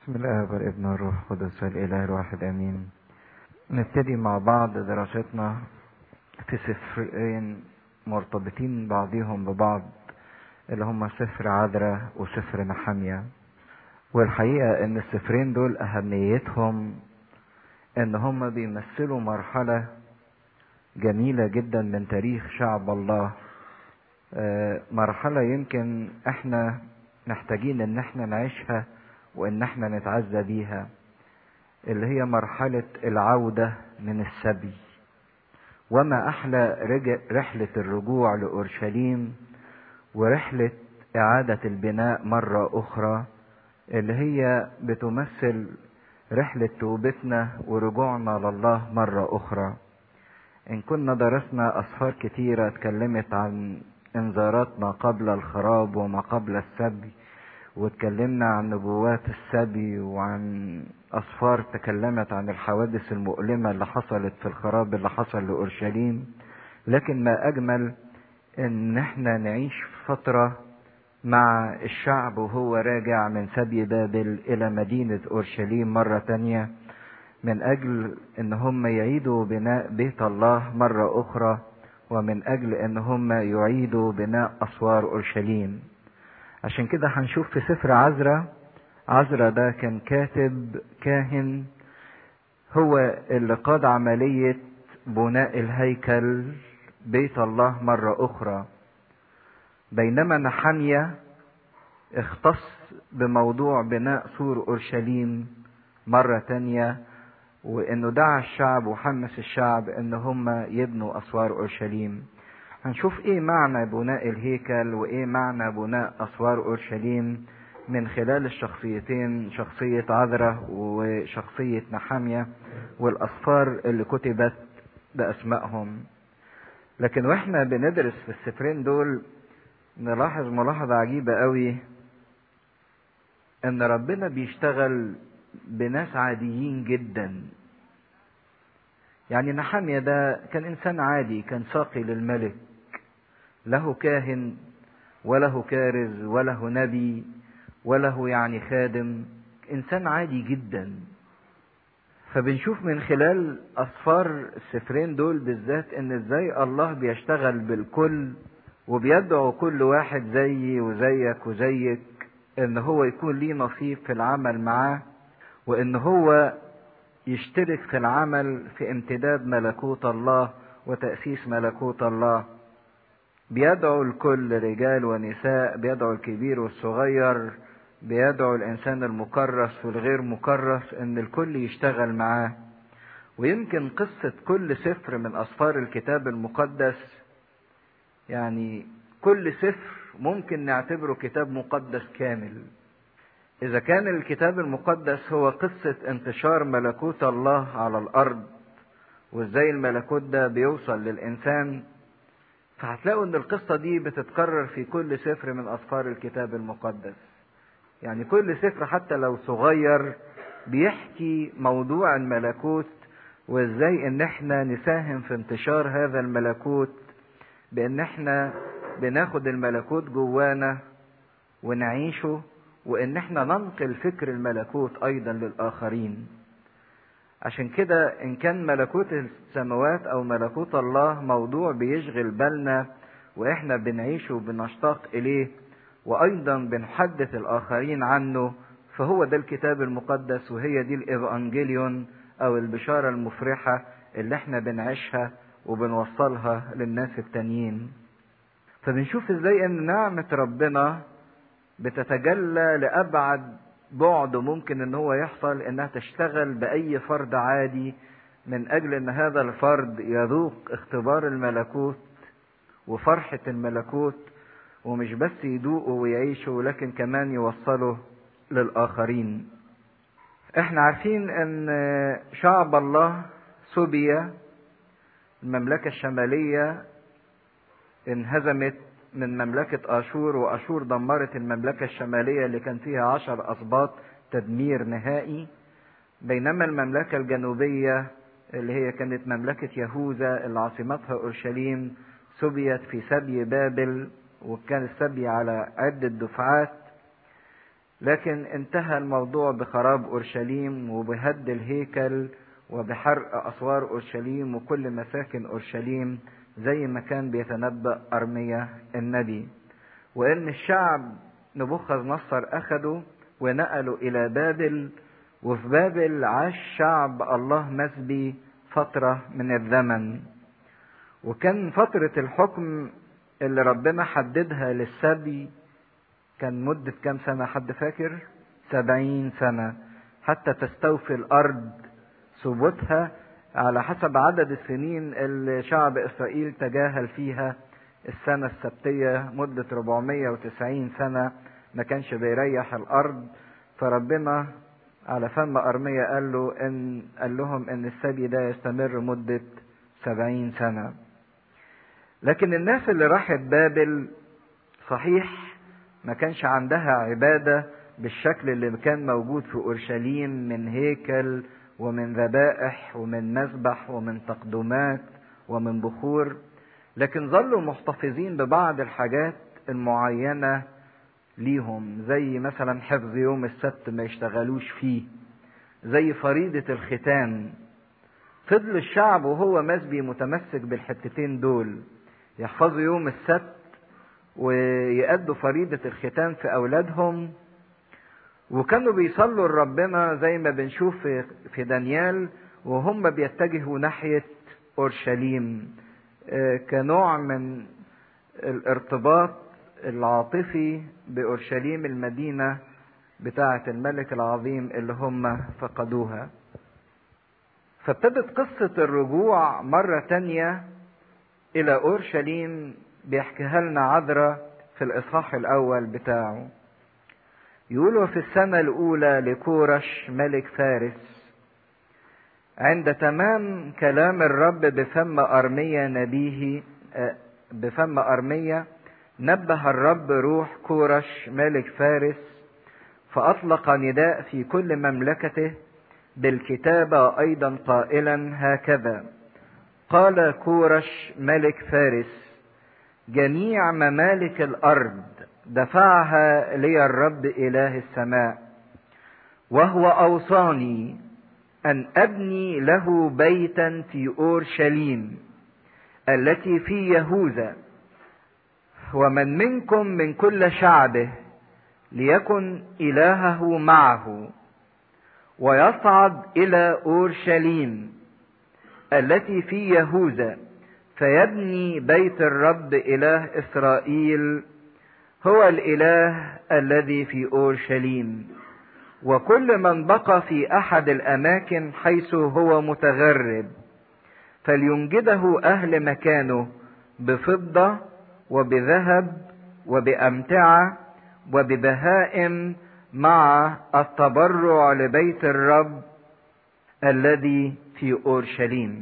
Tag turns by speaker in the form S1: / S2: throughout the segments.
S1: بسم الله والابن والروح القدس الاله الواحد امين نبتدي مع بعض دراستنا في سفرين مرتبطين بعضهم ببعض اللي هم سفر عذراء وسفر نحمية والحقيقة ان السفرين دول اهميتهم ان هم بيمثلوا مرحلة جميلة جدا من تاريخ شعب الله مرحلة يمكن احنا محتاجين ان احنا نعيشها وان احنا نتعزى بيها اللي هي مرحلة العودة من السبي وما احلى رحلة الرجوع لأورشليم ورحلة اعادة البناء مرة اخرى اللي هي بتمثل رحلة توبتنا ورجوعنا لله مرة اخرى ان كنا درسنا اسفار كتيرة اتكلمت عن انذارات ما قبل الخراب وما قبل السبي واتكلمنا عن نبوات السبي وعن أسفار تكلمت عن الحوادث المؤلمة اللي حصلت في الخراب اللي حصل لأورشليم لكن ما أجمل إن احنا نعيش فترة مع الشعب وهو راجع من سبي بابل إلى مدينة أورشليم مرة تانية من أجل إن هم يعيدوا بناء بيت الله مرة أخرى ومن أجل إن هم يعيدوا بناء أسوار أورشليم عشان كده هنشوف في سفر عزرا عزرا ده كان كاتب كاهن هو اللي قاد عملية بناء الهيكل بيت الله مرة أخرى بينما نحمية اختص بموضوع بناء سور أورشليم مرة تانية وانه دعا الشعب وحمس الشعب ان هم يبنوا اسوار اورشليم هنشوف ايه معنى بناء الهيكل وايه معنى بناء اسوار اورشليم من خلال الشخصيتين شخصية عذرة وشخصية نحامية والاسفار اللي كتبت باسمائهم لكن واحنا بندرس في السفرين دول نلاحظ ملاحظة عجيبة قوي ان ربنا بيشتغل بناس عاديين جدا يعني نحامية ده كان إنسان عادي كان ساقي للملك له كاهن وله كارز وله نبي وله يعني خادم إنسان عادي جدا فبنشوف من خلال أسفار السفرين دول بالذات إن إزاي الله بيشتغل بالكل وبيدعو كل واحد زيي وزيك وزيك إن هو يكون ليه نصيب في العمل معاه وإن هو يشترك في العمل في امتداد ملكوت الله وتأسيس ملكوت الله بيدعو الكل رجال ونساء بيدعو الكبير والصغير بيدعو الإنسان المكرس والغير مكرس إن الكل يشتغل معاه ويمكن قصة كل سفر من أسفار الكتاب المقدس يعني كل سفر ممكن نعتبره كتاب مقدس كامل إذا كان الكتاب المقدس هو قصة انتشار ملكوت الله على الأرض وإزاي الملكوت ده بيوصل للإنسان فهتلاقوا إن القصة دي بتتكرر في كل سفر من أسفار الكتاب المقدس. يعني كل سفر حتى لو صغير بيحكي موضوع الملكوت وإزاي إن إحنا نساهم في انتشار هذا الملكوت بإن إحنا بناخد الملكوت جوانا ونعيشه وان احنا ننقل فكر الملكوت ايضا للاخرين عشان كده ان كان ملكوت السماوات او ملكوت الله موضوع بيشغل بالنا واحنا بنعيشه وبنشتاق اليه وايضا بنحدث الاخرين عنه فهو ده الكتاب المقدس وهي دي الايفانجيليون او البشارة المفرحة اللي احنا بنعيشها وبنوصلها للناس التانيين فبنشوف ازاي ان نعمة ربنا بتتجلى لأبعد بعد ممكن ان هو يحصل انها تشتغل بأي فرد عادي من اجل ان هذا الفرد يذوق اختبار الملكوت وفرحة الملكوت ومش بس يذوقه ويعيشه لكن كمان يوصله للآخرين احنا عارفين ان شعب الله سوبيا المملكة الشمالية انهزمت من مملكة أشور وأشور دمرت المملكة الشمالية اللي كان فيها عشر أسباط تدمير نهائي بينما المملكة الجنوبية اللي هي كانت مملكة يهوذا اللي عاصمتها أورشليم سبيت في سبي بابل وكان السبي على عدة دفعات لكن انتهى الموضوع بخراب اورشليم وبهد الهيكل وبحرق اسوار اورشليم وكل مساكن اورشليم زي ما كان بيتنبأ ارميا النبي وان الشعب نبوخذ نصر اخده ونقلوا الى بابل وفي بابل عاش شعب الله مسبي فترة من الزمن وكان فترة الحكم اللي ربنا حددها للسبي كان مدة كام سنة حد فاكر سبعين سنة حتى تستوفي الأرض ثبوتها على حسب عدد السنين اللي شعب إسرائيل تجاهل فيها السنة السبتية مدة 490 سنة ما كانش بيريح الأرض فربنا على فم أرمية قال له إن قال لهم إن السبي ده يستمر مدة سبعين سنة لكن الناس اللي راحت بابل صحيح ما كانش عندها عبادة بالشكل اللي كان موجود في أورشليم من هيكل ومن ذبائح ومن مذبح ومن تقدمات ومن بخور لكن ظلوا محتفظين ببعض الحاجات المعينة ليهم زي مثلا حفظ يوم السبت ما يشتغلوش فيه زي فريضة الختان فضل الشعب وهو مسبي متمسك بالحتتين دول يحفظوا يوم السبت ويأدوا فريضة الختان في أولادهم وكانوا بيصلوا لربنا زي ما بنشوف في, في دانيال وهم بيتجهوا ناحية أورشليم كنوع من الارتباط العاطفي بأورشليم المدينة بتاعة الملك العظيم اللي هم فقدوها فابتدت قصة الرجوع مرة تانية إلى أورشليم بيحكيها لنا عذرة في الإصحاح الأول بتاعه يقولوا في السنة الأولى لكورش ملك فارس عند تمام كلام الرب بفم أرمية نبيه بفم أرمية نبه الرب روح كورش ملك فارس فأطلق نداء في كل مملكته بالكتابة أيضا قائلا هكذا قال كورش ملك فارس جميع ممالك الأرض دفعها لي الرب إله السماء وهو أوصاني أن أبني له بيتا في أورشليم التي في يهوذا ومن منكم من كل شعبه ليكن إلهه معه ويصعد إلى أورشليم التي في يهوذا فيبني بيت الرب إله إسرائيل هو الإله الذي في أورشليم وكل من بقى في أحد الأماكن حيث هو متغرب فلينجده أهل مكانه بفضة وبذهب وبأمتعة وببهائم مع التبرع لبيت الرب الذي في أورشليم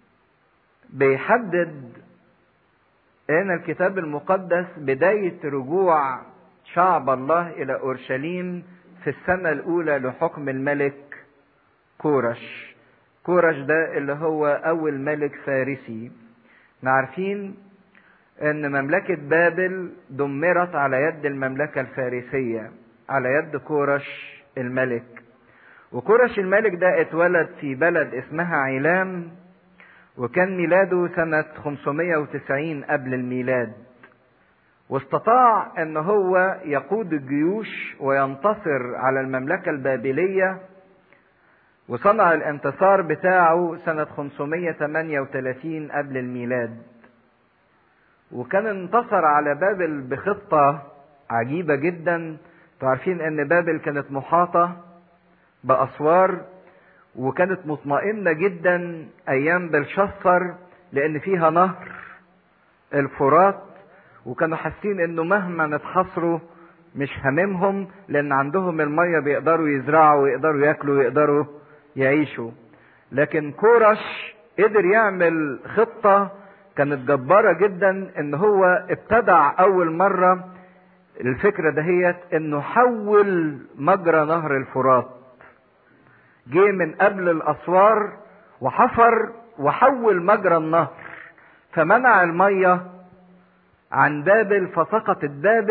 S1: بيحدد هنا الكتاب المقدس بداية رجوع شعب الله إلى أورشليم في السنة الأولى لحكم الملك كورش كورش ده اللي هو أول ملك فارسي عارفين ان مملكة بابل دمرت على يد المملكة الفارسية على يد كورش الملك وكورش الملك ده اتولد في بلد اسمها عيلام وكان ميلاده سنة 590 قبل الميلاد واستطاع ان هو يقود الجيوش وينتصر على المملكة البابلية وصنع الانتصار بتاعه سنة 538 قبل الميلاد وكان انتصر على بابل بخطة عجيبة جدا تعرفين ان بابل كانت محاطة بأسوار وكانت مطمئنة جدا ايام بلشصر لان فيها نهر الفرات وكانوا حاسين انه مهما نتحصروا مش هممهم لان عندهم المية بيقدروا يزرعوا ويقدروا ياكلوا ويقدروا يعيشوا لكن كورش قدر يعمل خطة كانت جبارة جدا ان هو ابتدع اول مرة الفكرة دهيت انه حول مجرى نهر الفرات جه من قبل الاسوار وحفر وحول مجرى النهر فمنع المية عن بابل فسقطت بابل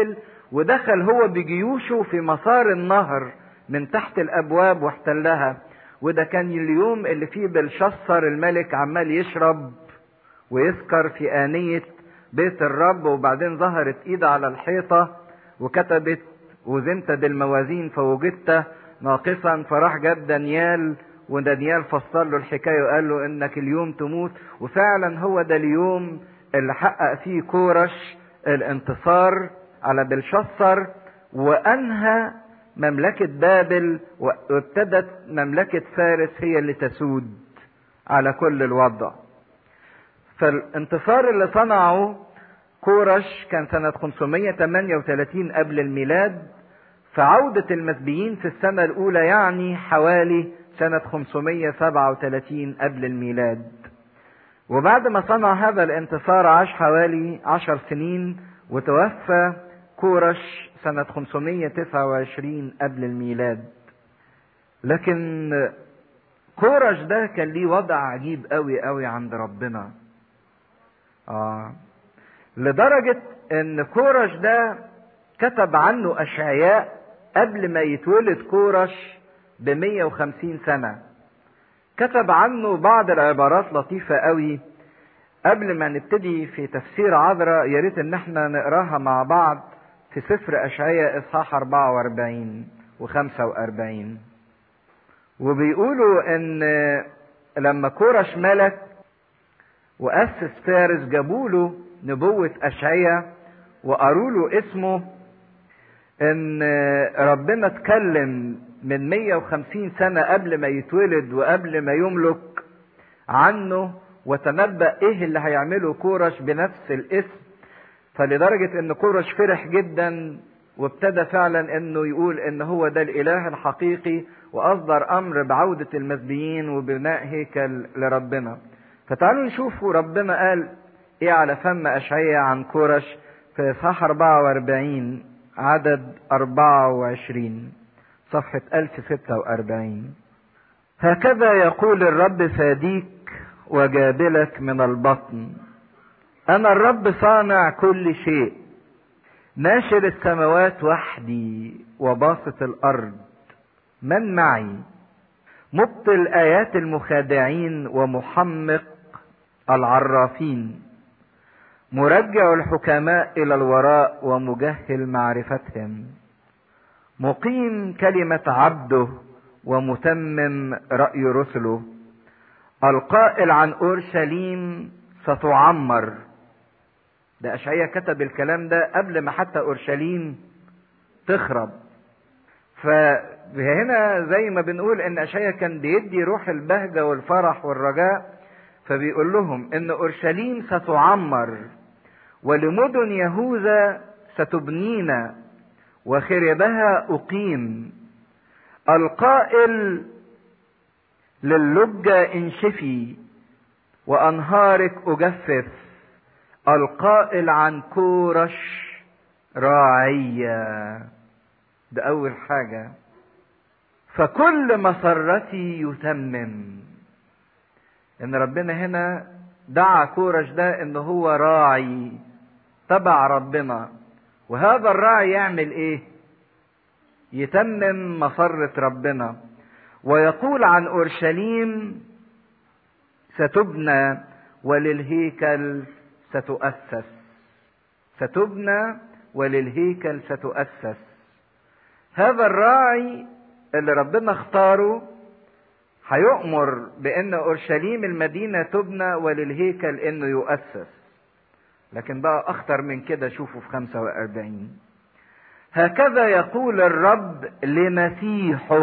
S1: ودخل هو بجيوشه في مسار النهر من تحت الابواب واحتلها وده كان اليوم اللي فيه بلشصر الملك عمال يشرب ويسكر في آنية بيت الرب وبعدين ظهرت ايد على الحيطة وكتبت وزنت بالموازين فوجدت ناقصا فراح جاب دانيال ودانيال فسر له الحكاية وقال له انك اليوم تموت وفعلا هو ده اليوم اللي حقق فيه كورش الانتصار على بلشصر وانهى مملكة بابل وابتدت مملكة فارس هي اللي تسود على كل الوضع فالانتصار اللي صنعه كورش كان سنة 538 قبل الميلاد فعودة المسبيين في السنة الأولى يعني حوالي سنة 537 قبل الميلاد وبعد ما صنع هذا الانتصار عاش حوالي عشر سنين وتوفى كورش سنة 529 قبل الميلاد لكن كورش ده كان ليه وضع عجيب قوي قوي عند ربنا آه لدرجة ان كورش ده كتب عنه اشعياء قبل ما يتولد كورش ب 150 سنة كتب عنه بعض العبارات لطيفة قوي قبل ما نبتدي في تفسير عذراء يا ريت ان احنا نقراها مع بعض في سفر اشعياء اصحاح 44 و45 وبيقولوا ان لما كورش ملك واسس فارس جابوا له نبوة اشعياء وقالوا له اسمه ان ربنا اتكلم من 150 سنة قبل ما يتولد وقبل ما يملك عنه وتنبأ ايه اللي هيعمله كورش بنفس الاسم فلدرجة ان كورش فرح جدا وابتدى فعلا انه يقول ان هو ده الاله الحقيقي واصدر امر بعودة المسبيين وبناء هيكل لربنا فتعالوا نشوفوا ربنا قال ايه على فم اشعياء عن كورش في اصحاح 44 عدد 24 صفحة 1046 هكذا يقول الرب فاديك وجابلك من البطن انا الرب صانع كل شيء ناشر السماوات وحدي وباسط الارض من معي مبطل ايات المخادعين ومحمق العرافين مرجع الحكماء الى الوراء ومجهل معرفتهم مقيم كلمه عبده ومتمم راي رسله القائل عن اورشليم ستعمر ده اشعياء كتب الكلام ده قبل ما حتى اورشليم تخرب فهنا زي ما بنقول ان اشعياء كان بيدي روح البهجة والفرح والرجاء فبيقول لهم ان اورشليم ستعمر ولمدن يهوذا ستبنين وخربها اقيم القائل للجة انشفي وانهارك اجفف القائل عن كورش راعية ده اول حاجة فكل مسرتي يتمم ان ربنا هنا دعا كورش ده ان هو راعي تبع ربنا وهذا الراعي يعمل ايه يتمم مسرة ربنا ويقول عن اورشليم ستبنى وللهيكل ستؤسس ستبنى وللهيكل ستؤسس هذا الراعي اللي ربنا اختاره هيؤمر بان اورشليم المدينه تبنى وللهيكل انه يؤسس لكن بقى اخطر من كده شوفوا في 45 هكذا يقول الرب لمسيحه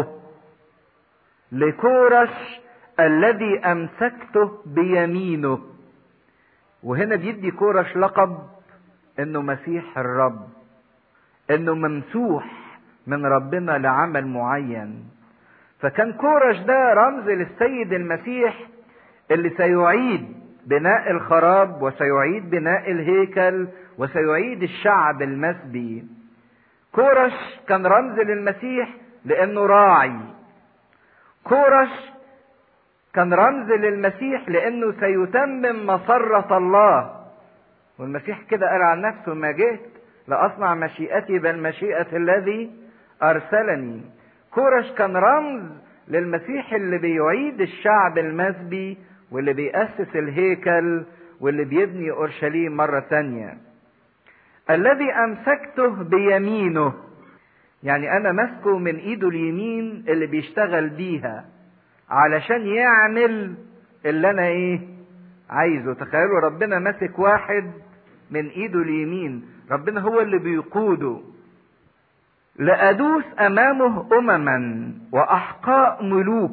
S1: لكورش الذي امسكته بيمينه وهنا بيدي كورش لقب انه مسيح الرب انه ممسوح من ربنا لعمل معين فكان كورش ده رمز للسيد المسيح اللي سيعيد بناء الخراب وسيعيد بناء الهيكل وسيعيد الشعب المسبي كورش كان رمز للمسيح لانه راعي كورش كان رمز للمسيح لانه سيتمم مسرة الله والمسيح كده قال عن نفسه ما جئت لأصنع مشيئتي بل مشيئة الذي أرسلني كورش كان رمز للمسيح اللي بيعيد الشعب المسبي واللي بيأسس الهيكل واللي بيبني أورشليم مرة تانية الذي أمسكته بيمينه يعني أنا ماسكه من إيده اليمين اللي بيشتغل بيها علشان يعمل اللي أنا إيه عايزه تخيلوا ربنا ماسك واحد من إيده اليمين ربنا هو اللي بيقوده لأدوس أمامه أمما وأحقاء ملوك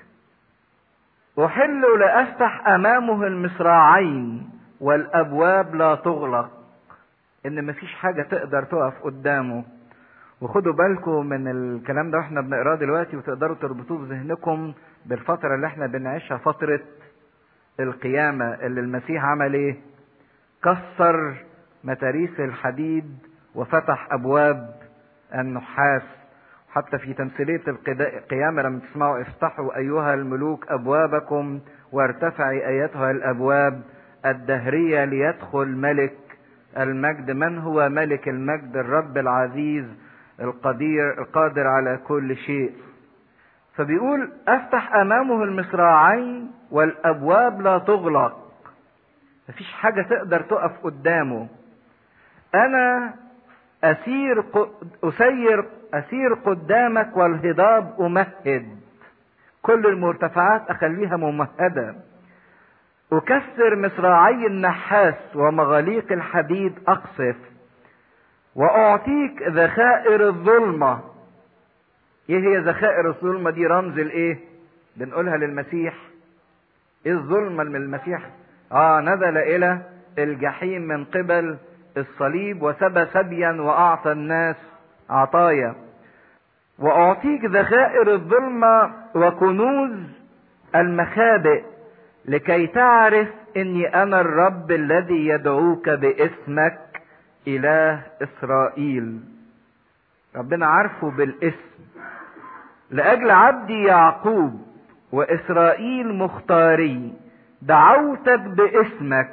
S1: أحل لأفتح أمامه المصراعين والأبواب لا تغلق إن مفيش حاجة تقدر تقف قدامه وخدوا بالكم من الكلام ده واحنا بنقراه دلوقتي وتقدروا تربطوه في ذهنكم بالفترة اللي احنا بنعيشها فترة القيامة اللي المسيح عمل ايه؟ كسر متاريس الحديد وفتح أبواب النحاس حتى في تمثيلية القيامة لما تسمعوا افتحوا أيها الملوك أبوابكم وارتفعي أيتها الأبواب الدهرية ليدخل ملك المجد من هو ملك المجد الرب العزيز القدير القادر على كل شيء فبيقول افتح امامه المصراعين والابواب لا تغلق مفيش حاجه تقدر تقف قدامه انا اسير اسير اسير قدامك والهضاب امهد كل المرتفعات اخليها ممهده اكسر مصراعي النحاس ومغاليق الحديد اقصف واعطيك ذخائر الظلمه ايه هي ذخائر الظلمه دي رمز الايه بنقولها للمسيح ايه الظلمه من المسيح اه نزل الى الجحيم من قبل الصليب وسبى سبيا واعطى الناس عطايا واعطيك ذخائر الظلمه وكنوز المخابئ لكي تعرف اني انا الرب الذي يدعوك باسمك اله اسرائيل ربنا عارفه بالاسم لاجل عبدي يعقوب واسرائيل مختاري دعوتك باسمك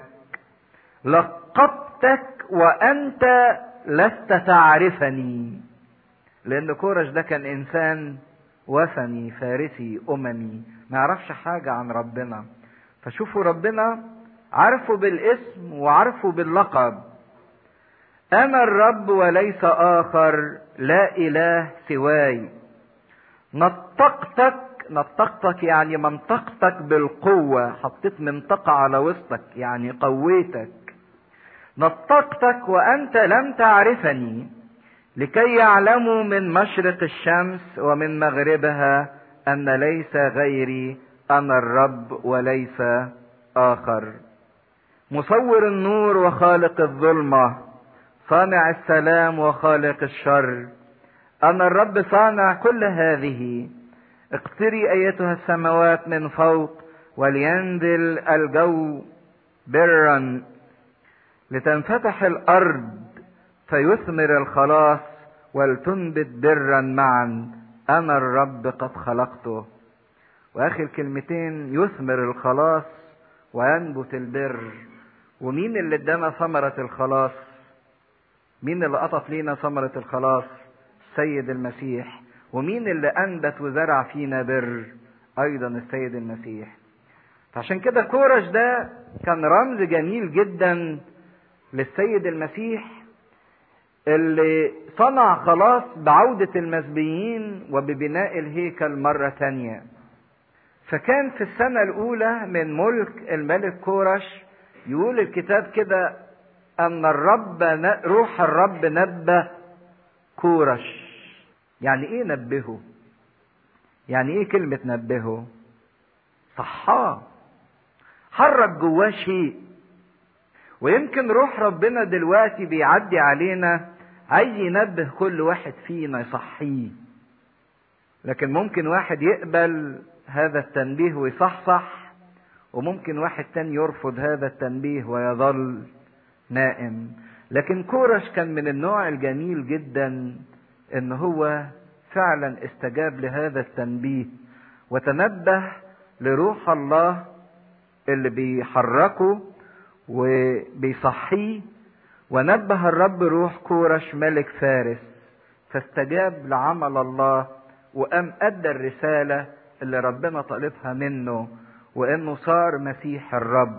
S1: لقبتك وانت لست تعرفني لان كورش ده كان انسان وثني فارسي اممي ما يعرفش حاجه عن ربنا فشوفوا ربنا عارفه بالاسم وعارفه باللقب انا الرب وليس اخر لا اله سواي نطقتك نطقتك يعني منطقتك بالقوة حطيت منطقة على وسطك يعني قويتك نطقتك وأنت لم تعرفني لكي يعلموا من مشرق الشمس ومن مغربها أن ليس غيري أنا الرب وليس آخر مصور النور وخالق الظلمة صانع السلام وخالق الشر أنا الرب صانع كل هذه اقتري أيتها السماوات من فوق ولينزل الجو برا لتنفتح الأرض فيثمر الخلاص ولتنبت برا معا أنا الرب قد خلقته وآخر كلمتين يثمر الخلاص وينبت البر ومين اللي ادانا ثمرة الخلاص مين اللي قطف لينا ثمرة الخلاص السيد المسيح ومين اللي انبت وزرع فينا بر ايضا السيد المسيح فعشان كده كورش ده كان رمز جميل جدا للسيد المسيح اللي صنع خلاص بعودة المسبيين وببناء الهيكل مرة تانية فكان في السنة الأولى من ملك الملك كورش يقول الكتاب كده أن الرب روح الرب نبه كورش يعني ايه نبهه يعني ايه كلمة نبهه صحاه حرك جواه شيء ويمكن روح ربنا دلوقتي بيعدي علينا عايز ينبه كل واحد فينا يصحيه لكن ممكن واحد يقبل هذا التنبيه ويصحصح وممكن واحد تاني يرفض هذا التنبيه ويظل نائم لكن كورش كان من النوع الجميل جدا ان هو فعلا استجاب لهذا التنبيه وتنبه لروح الله اللي بيحركه وبيصحيه ونبه الرب روح كورش ملك فارس فاستجاب لعمل الله وقام ادى الرسالة اللي ربنا طالبها منه وانه صار مسيح الرب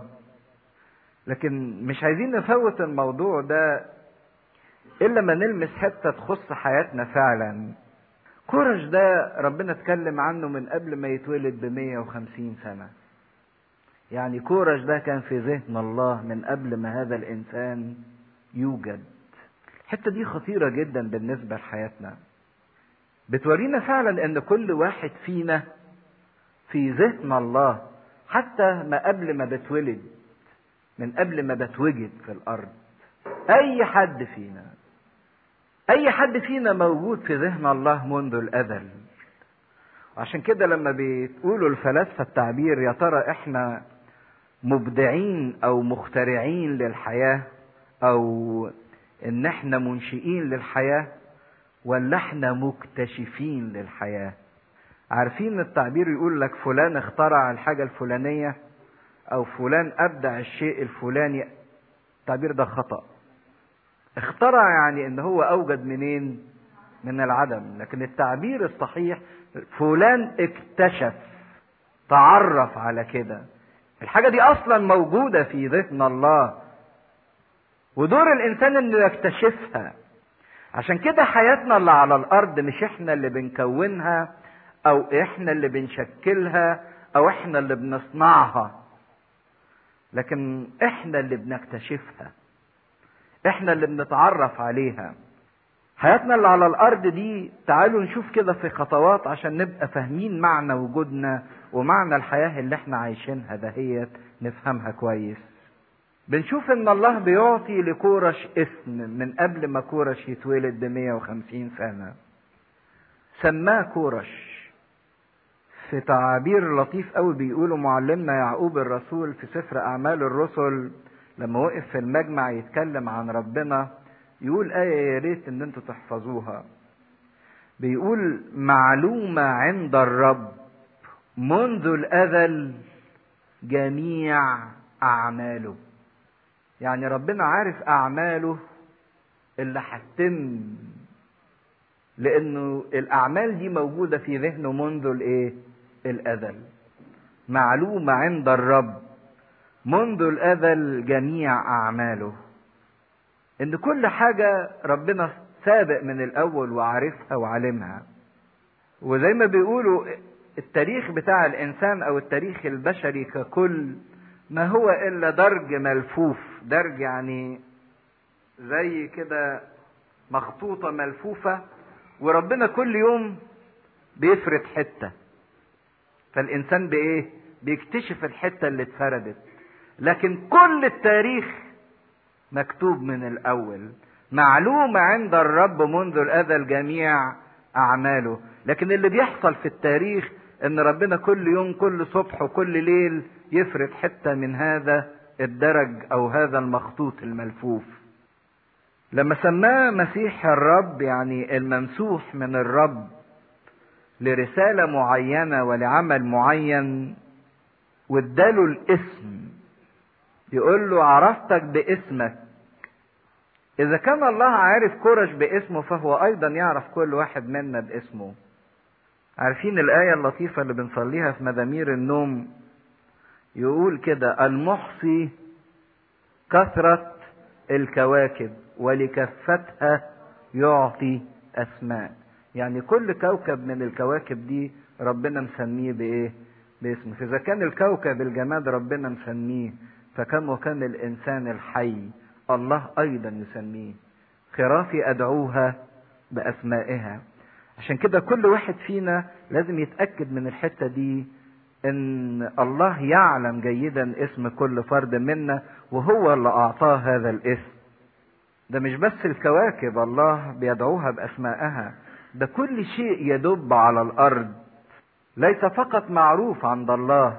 S1: لكن مش عايزين نفوت الموضوع ده الا ما نلمس حته تخص حياتنا فعلا كورش ده ربنا اتكلم عنه من قبل ما يتولد ب 150 سنه يعني كورش ده كان في ذهن الله من قبل ما هذا الانسان يوجد الحته دي خطيره جدا بالنسبه لحياتنا بتورينا فعلا ان كل واحد فينا في ذهن الله حتى ما قبل ما بتولد من قبل ما بتوجد في الارض اي حد فينا اي حد فينا موجود في ذهن الله منذ الازل عشان كده لما بيقولوا الفلاسفه التعبير يا ترى احنا مبدعين او مخترعين للحياه او ان احنا منشئين للحياه ولا احنا مكتشفين للحياه عارفين التعبير يقول لك فلان اخترع الحاجه الفلانيه او فلان ابدع الشيء الفلاني التعبير ده خطأ اخترع يعني ان هو اوجد منين من العدم لكن التعبير الصحيح فلان اكتشف تعرف على كده الحاجة دي اصلا موجودة في ذهن الله ودور الانسان انه يكتشفها عشان كده حياتنا اللي على الارض مش احنا اللي بنكونها او احنا اللي بنشكلها او احنا اللي بنصنعها لكن احنا اللي بنكتشفها احنا اللي بنتعرف عليها حياتنا اللي على الارض دي تعالوا نشوف كده في خطوات عشان نبقى فاهمين معنى وجودنا ومعنى الحياة اللي احنا عايشينها دهيت نفهمها كويس بنشوف ان الله بيعطي لكورش اسم من قبل ما كورش يتولد ب 150 سنة سماه كورش في تعابير لطيف قوي بيقولوا معلمنا يعقوب الرسول في سفر اعمال الرسل لما وقف في المجمع يتكلم عن ربنا يقول آية يا ريت إن أنتوا تحفظوها. بيقول معلومة عند الرب منذ الأزل جميع أعماله. يعني ربنا عارف أعماله اللي هتتم لأنه الأعمال دي موجودة في ذهنه منذ الإيه؟ الأزل. معلومة عند الرب منذ الأزل جميع أعماله إن كل حاجة ربنا سابق من الأول وعارفها وعالمها وزي ما بيقولوا التاريخ بتاع الإنسان أو التاريخ البشري ككل ما هو إلا درج ملفوف درج يعني زي كده مخطوطة ملفوفة وربنا كل يوم بيفرد حتة فالإنسان بإيه؟ بيكتشف الحتة اللي اتفردت لكن كل التاريخ مكتوب من الاول معلومة عند الرب منذ الازل جميع اعماله لكن اللي بيحصل في التاريخ ان ربنا كل يوم كل صبح وكل ليل يفرد حتة من هذا الدرج او هذا المخطوط الملفوف لما سماه مسيح الرب يعني الممسوح من الرب لرسالة معينة ولعمل معين واداله الاسم يقول له عرفتك باسمك اذا كان الله عارف كرش باسمه فهو ايضا يعرف كل واحد منا باسمه عارفين الايه اللطيفه اللي بنصليها في مزامير النوم يقول كده المحصي كثره الكواكب ولكفتها يعطي اسماء يعني كل كوكب من الكواكب دي ربنا مسميه بايه باسمه فاذا كان الكوكب الجماد ربنا مسميه فكم وكان الإنسان الحي الله أيضا يسميه خرافي أدعوها بأسمائها عشان كده كل واحد فينا لازم يتأكد من الحتة دي إن الله يعلم جيدا اسم كل فرد منا وهو اللي أعطاه هذا الاسم ده مش بس الكواكب الله بيدعوها بأسمائها ده كل شيء يدب على الأرض ليس فقط معروف عند الله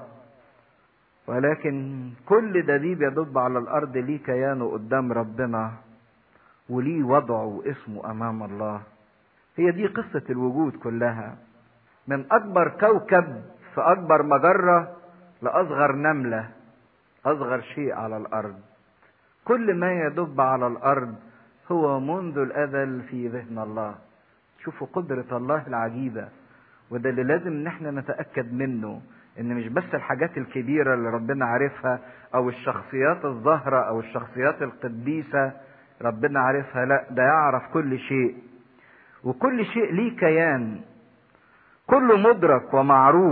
S1: ولكن كل دبيب يدب على الارض ليه كيانه قدام ربنا وليه وضعه واسمه امام الله هي دي قصة الوجود كلها من اكبر كوكب في اكبر مجرة لاصغر نملة اصغر شيء على الارض كل ما يدب على الارض هو منذ الازل في ذهن الله شوفوا قدرة الله العجيبة وده اللي لازم ان احنا نتأكد منه ان مش بس الحاجات الكبيرة اللي ربنا عارفها او الشخصيات الظاهرة او الشخصيات القديسة ربنا عارفها لا ده يعرف كل شيء وكل شيء ليه كيان كله مدرك ومعروف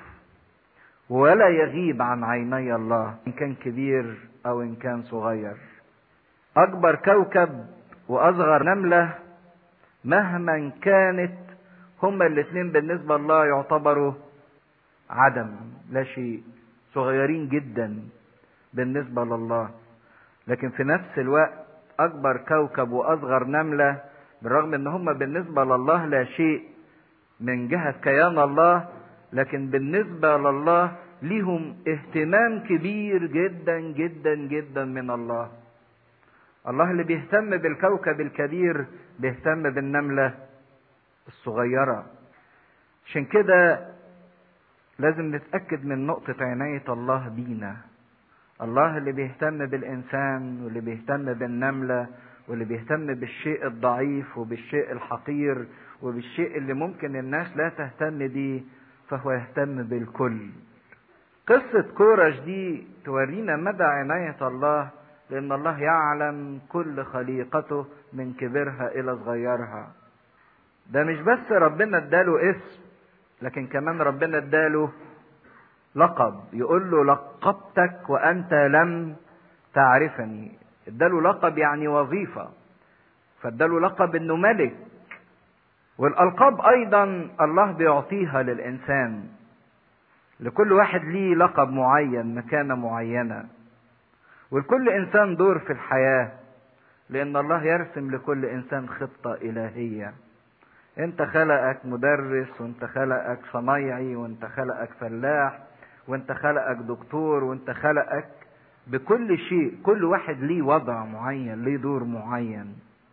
S1: ولا يغيب عن عيني الله ان كان كبير او ان كان صغير اكبر كوكب واصغر نمله مهما كانت هما الاثنين بالنسبه لله يعتبروا عدم لا شيء صغيرين جدا بالنسبه لله لكن في نفس الوقت اكبر كوكب واصغر نمله بالرغم ان هما بالنسبه لله لا شيء من جهه كيان الله لكن بالنسبه لله ليهم اهتمام كبير جدا جدا جدا من الله الله اللي بيهتم بالكوكب الكبير بيهتم بالنملة الصغيرة عشان كده لازم نتأكد من نقطة عناية الله بينا الله اللي بيهتم بالإنسان واللي بيهتم بالنملة واللي بيهتم بالشيء الضعيف وبالشيء الحقير وبالشيء اللي ممكن الناس لا تهتم بيه فهو يهتم بالكل قصة كورش دي تورينا مدى عناية الله لأن الله يعلم كل خليقته من كبرها إلى صغيرها ده مش بس ربنا اداله اسم لكن كمان ربنا اداله لقب يقول له لقبتك وأنت لم تعرفني اداله لقب يعني وظيفة فاداله لقب انه ملك والألقاب أيضا الله بيعطيها للإنسان لكل واحد ليه لقب معين مكانة معينة ولكل انسان دور في الحياه لان الله يرسم لكل انسان خطه الهيه انت خلقك مدرس وانت خلقك صنايعي وانت خلقك فلاح وانت خلقك دكتور وانت خلقك بكل شيء كل واحد ليه وضع معين ليه دور معين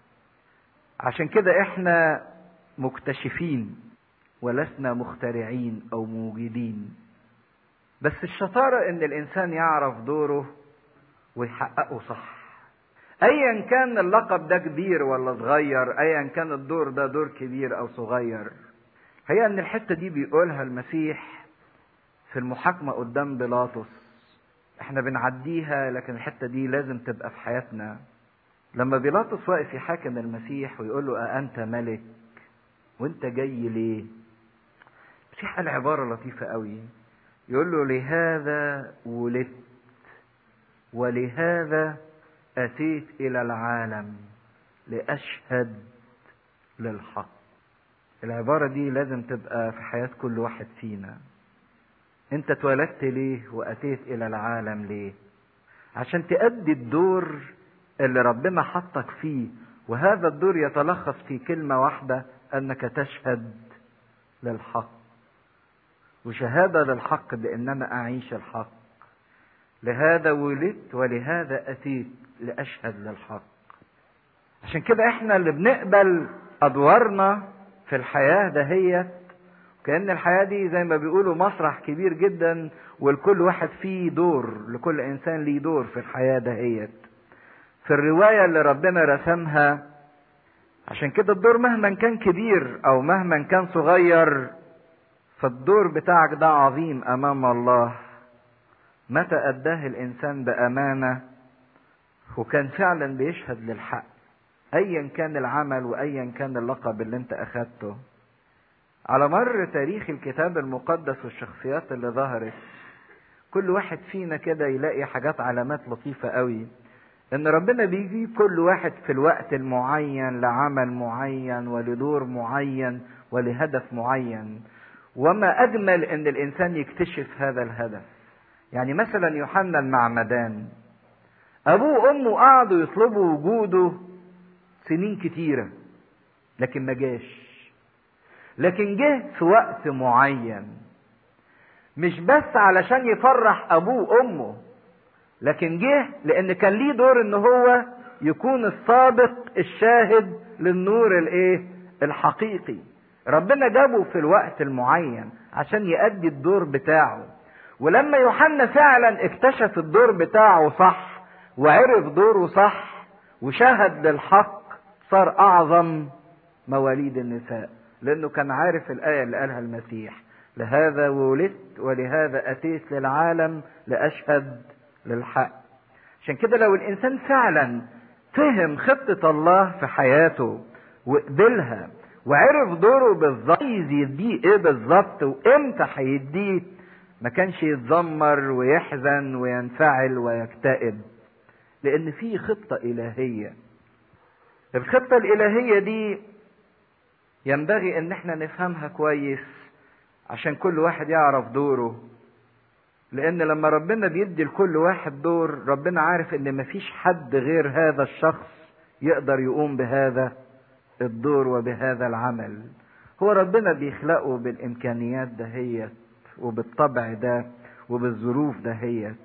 S1: عشان كده احنا مكتشفين ولسنا مخترعين او موجودين بس الشطاره ان الانسان يعرف دوره ويحققه صح ايا كان اللقب ده كبير ولا صغير ايا كان الدور ده دور كبير او صغير هي ان الحته دي بيقولها المسيح في المحاكمه قدام بيلاطس احنا بنعديها لكن الحته دي لازم تبقى في حياتنا لما بيلاطس واقف يحاكم المسيح ويقول له أأنت ملك وانت جاي ليه المسيح قال عبارة لطيفة قوي يقول له لهذا ولدت ولهذا أتيت إلى العالم لأشهد للحق العبارة دي لازم تبقى في حياة كل واحد فينا انت اتولدت ليه وأتيت إلى العالم ليه عشان تأدي الدور اللي ربنا حطك فيه وهذا الدور يتلخص في كلمة واحدة أنك تشهد للحق وشهادة للحق بأن أنا أعيش الحق لهذا ولدت ولهذا أتيت لأشهد للحق عشان كده احنا اللي بنقبل أدوارنا في الحياة دهيت كأن الحياة دي زي ما بيقولوا مسرح كبير جدا ولكل واحد فيه دور لكل إنسان ليه دور في الحياة دهيت في الرواية اللي ربنا رسمها عشان كده الدور مهما كان كبير أو مهما كان صغير فالدور بتاعك ده عظيم أمام الله متى أداه الإنسان بأمانة وكان فعلا بيشهد للحق أيا كان العمل وأيا كان اللقب اللي أنت أخدته على مر تاريخ الكتاب المقدس والشخصيات اللي ظهرت كل واحد فينا كده يلاقي حاجات علامات لطيفة قوي ان ربنا بيجيب كل واحد في الوقت المعين لعمل معين ولدور معين ولهدف معين وما اجمل ان الانسان يكتشف هذا الهدف يعني مثلا يوحنا المعمدان ابوه وامه قعدوا يطلبوا وجوده سنين كتيره لكن ما جاش لكن جه في وقت معين مش بس علشان يفرح ابوه وامه لكن جه لان كان ليه دور ان هو يكون السابق الشاهد للنور الايه الحقيقي ربنا جابه في الوقت المعين عشان يأدي الدور بتاعه ولما يوحنا فعلا اكتشف الدور بتاعه صح وعرف دوره صح وشهد للحق صار اعظم مواليد النساء لانه كان عارف الايه اللي قالها المسيح لهذا ولدت ولهذا اتيت للعالم لاشهد للحق عشان كده لو الانسان فعلا فهم خطه الله في حياته وقبلها وعرف دوره بالظبط عايز يديه ايه بالظبط وامتى هيديه ما كانش يتذمر ويحزن وينفعل ويكتئب لان في خطه الهيه الخطه الالهيه دي ينبغي ان احنا نفهمها كويس عشان كل واحد يعرف دوره لان لما ربنا بيدي لكل واحد دور ربنا عارف ان مفيش حد غير هذا الشخص يقدر يقوم بهذا الدور وبهذا العمل هو ربنا بيخلقه بالامكانيات دهيت وبالطبع ده وبالظروف دهيت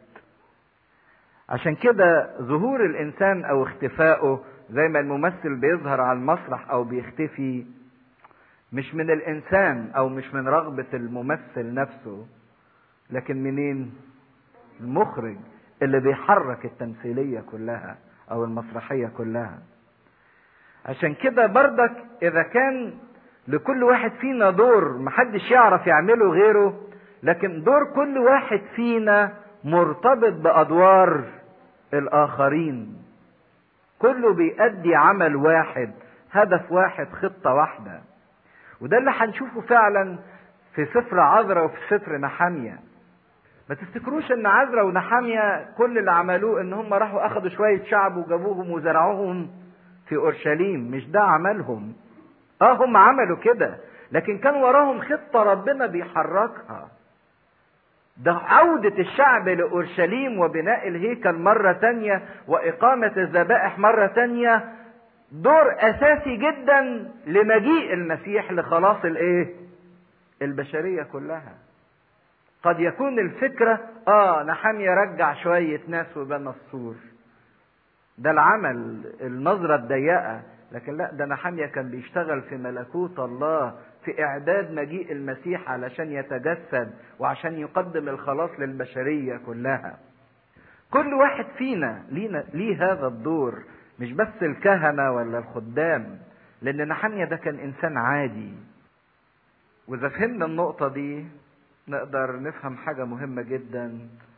S1: عشان كده ظهور الانسان او اختفائه زي ما الممثل بيظهر على المسرح او بيختفي مش من الانسان او مش من رغبة الممثل نفسه لكن منين المخرج اللي بيحرك التمثيلية كلها او المسرحية كلها عشان كده بردك اذا كان لكل واحد فينا دور محدش يعرف يعمله غيره لكن دور كل واحد فينا مرتبط بادوار الاخرين كله بيأدي عمل واحد هدف واحد خطة واحدة وده اللي هنشوفه فعلا في سفر عذرا وفي سفر نحامية ما تفتكروش ان عذرا ونحامية كل اللي عملوه ان هم راحوا اخدوا شوية شعب وجابوهم وزرعوهم في اورشليم مش ده عملهم اه هم عملوا كده لكن كان وراهم خطة ربنا بيحركها ده عودة الشعب لأورشليم وبناء الهيكل مرة تانية وإقامة الذبائح مرة تانية دور أساسي جدا لمجيء المسيح لخلاص الإيه؟ البشرية كلها. قد يكون الفكرة آه نحامي رجع شوية ناس وبنى السور. ده العمل النظرة الضيقة لكن لا ده نحامية كان بيشتغل في ملكوت الله في إعداد مجيء المسيح علشان يتجسد وعشان يقدم الخلاص للبشرية كلها. كل واحد فينا لينا ليه هذا الدور مش بس الكهنة ولا الخدام لأن نحمية ده كان إنسان عادي وإذا فهمنا النقطة دي نقدر نفهم حاجة مهمة جدا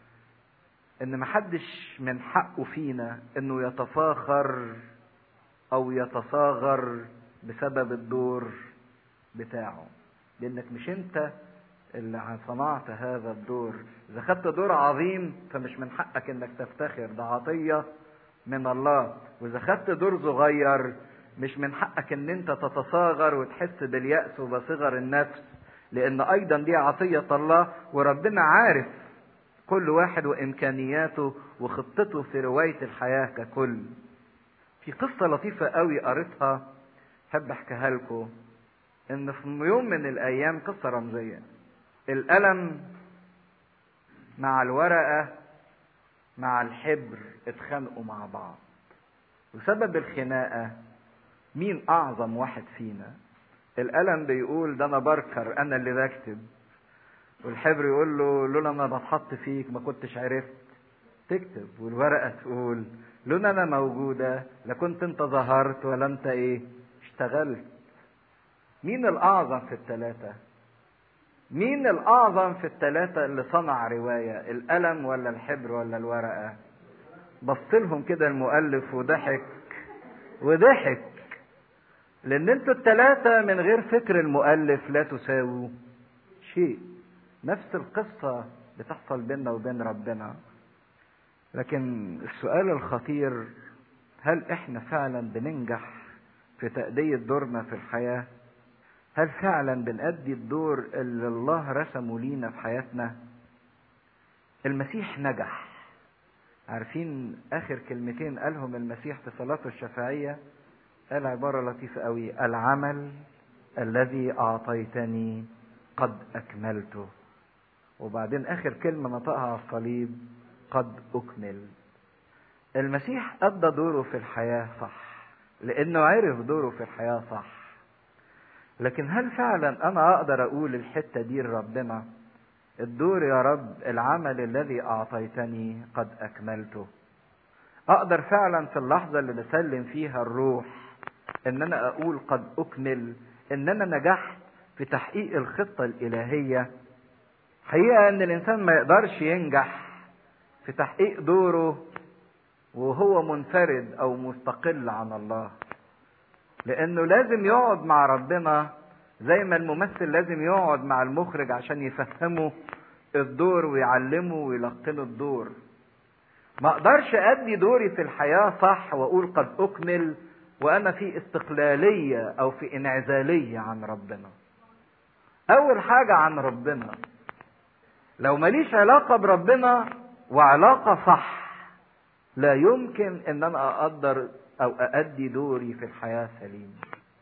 S1: إن محدش من حقه فينا إنه يتفاخر أو يتصاغر بسبب الدور بتاعه لأنك مش أنت اللي صنعت هذا الدور إذا خدت دور عظيم فمش من حقك إنك تفتخر ده عطية من الله واذا خدت دور صغير مش من حقك ان انت تتصاغر وتحس باليأس وبصغر النفس لان ايضا دي عطية الله وربنا عارف كل واحد وامكانياته وخطته في رواية الحياة ككل في قصة لطيفة قوي قريتها حب احكيها لكم ان في يوم من الايام قصة رمزية القلم مع الورقة مع الحبر اتخانقوا مع بعض وسبب الخناقة مين أعظم واحد فينا القلم بيقول ده أنا بركر أنا اللي بكتب والحبر يقول له لولا أنا بتحط فيك ما كنتش عرفت تكتب والورقة تقول لولا أنا موجودة لكنت أنت ظهرت ولا أنت إيه اشتغلت مين الأعظم في الثلاثة مين الأعظم في الثلاثة اللي صنع رواية القلم ولا الحبر ولا الورقة بص لهم كده المؤلف وضحك وضحك لأن انتوا الثلاثة من غير فكر المؤلف لا تساووا شيء نفس القصة بتحصل بيننا وبين ربنا لكن السؤال الخطير هل احنا فعلا بننجح في تأدية دورنا في الحياة هل فعلا بنأدي الدور اللي الله رسمه لينا في حياتنا المسيح نجح عارفين اخر كلمتين قالهم المسيح في صلاته الشفاعية قال عبارة لطيفة قوي العمل الذي اعطيتني قد اكملته وبعدين اخر كلمة نطقها على الصليب قد اكمل المسيح ادى دوره في الحياة صح لانه عرف دوره في الحياة صح لكن هل فعلا انا اقدر اقول الحته دي لربنا الدور يا رب العمل الذي اعطيتني قد اكملته اقدر فعلا في اللحظة اللي بسلم فيها الروح ان انا اقول قد اكمل ان انا نجحت في تحقيق الخطة الالهية حقيقة ان الانسان ما يقدرش ينجح في تحقيق دوره وهو منفرد او مستقل عن الله لانه لازم يقعد مع ربنا زي ما الممثل لازم يقعد مع المخرج عشان يفهمه الدور ويعلمه ويلقنه الدور ما اقدرش ادي دوري في الحياة صح واقول قد اكمل وانا في استقلالية او في انعزالية عن ربنا اول حاجة عن ربنا لو ماليش علاقة بربنا وعلاقة صح لا يمكن ان انا اقدر او اادي دوري في الحياة سليم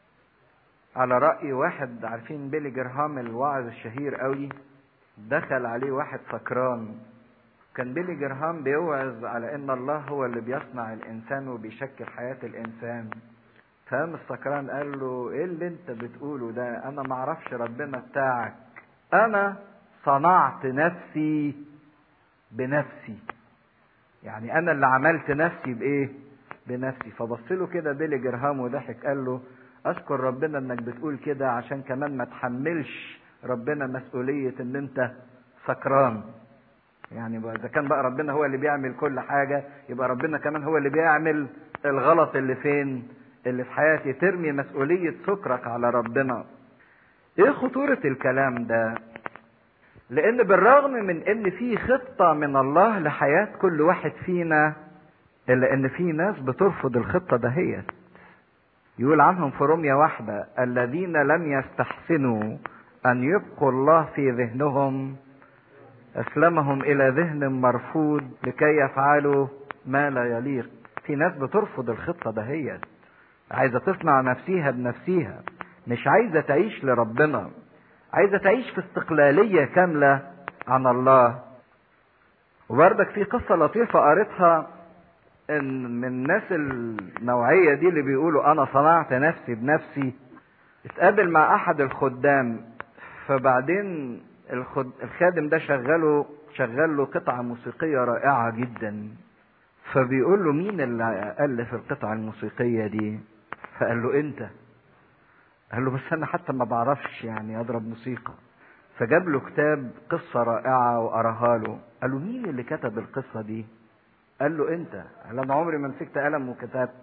S1: على رأي واحد عارفين بيلي جرهام الواعظ الشهير قوي دخل عليه واحد سكران كان بيلي جرهام بيوعظ على ان الله هو اللي بيصنع الانسان وبيشكل حياة الانسان فقام السكران قال له ايه اللي انت بتقوله ده انا معرفش ربنا بتاعك انا صنعت نفسي بنفسي يعني انا اللي عملت نفسي بايه بنفسي فبص له كده بيلي جرهام وضحك قال له اشكر ربنا انك بتقول كده عشان كمان ما تحملش ربنا مسؤولية ان انت سكران يعني اذا كان بقى ربنا هو اللي بيعمل كل حاجة يبقى ربنا كمان هو اللي بيعمل الغلط اللي فين اللي في حياتي ترمي مسؤولية سكرك على ربنا ايه خطورة الكلام ده لان بالرغم من ان في خطة من الله لحياة كل واحد فينا الا ان في ناس بترفض الخطة دهيت يقول عنهم في رمية واحدة الذين لم يستحسنوا ان يبقوا الله في ذهنهم اسلمهم الى ذهن مرفوض لكي يفعلوا ما لا يليق في ناس بترفض الخطة دهيت عايزة تصنع نفسيها بنفسيها مش عايزة تعيش لربنا عايزة تعيش في استقلالية كاملة عن الله وبردك في قصة لطيفة قريتها ان من الناس النوعية دي اللي بيقولوا انا صنعت نفسي بنفسي اتقابل مع احد الخدام فبعدين الخد... الخادم ده شغله شغل له قطعة موسيقية رائعة جدا فبيقول له مين اللي ألف القطعة الموسيقية دي فقال له انت قال له بس انا حتى ما بعرفش يعني اضرب موسيقى فجاب له كتاب قصة رائعة وقراها له قال له مين اللي كتب القصة دي قال له انت قال انا عمري ما مسكت قلم وكتبت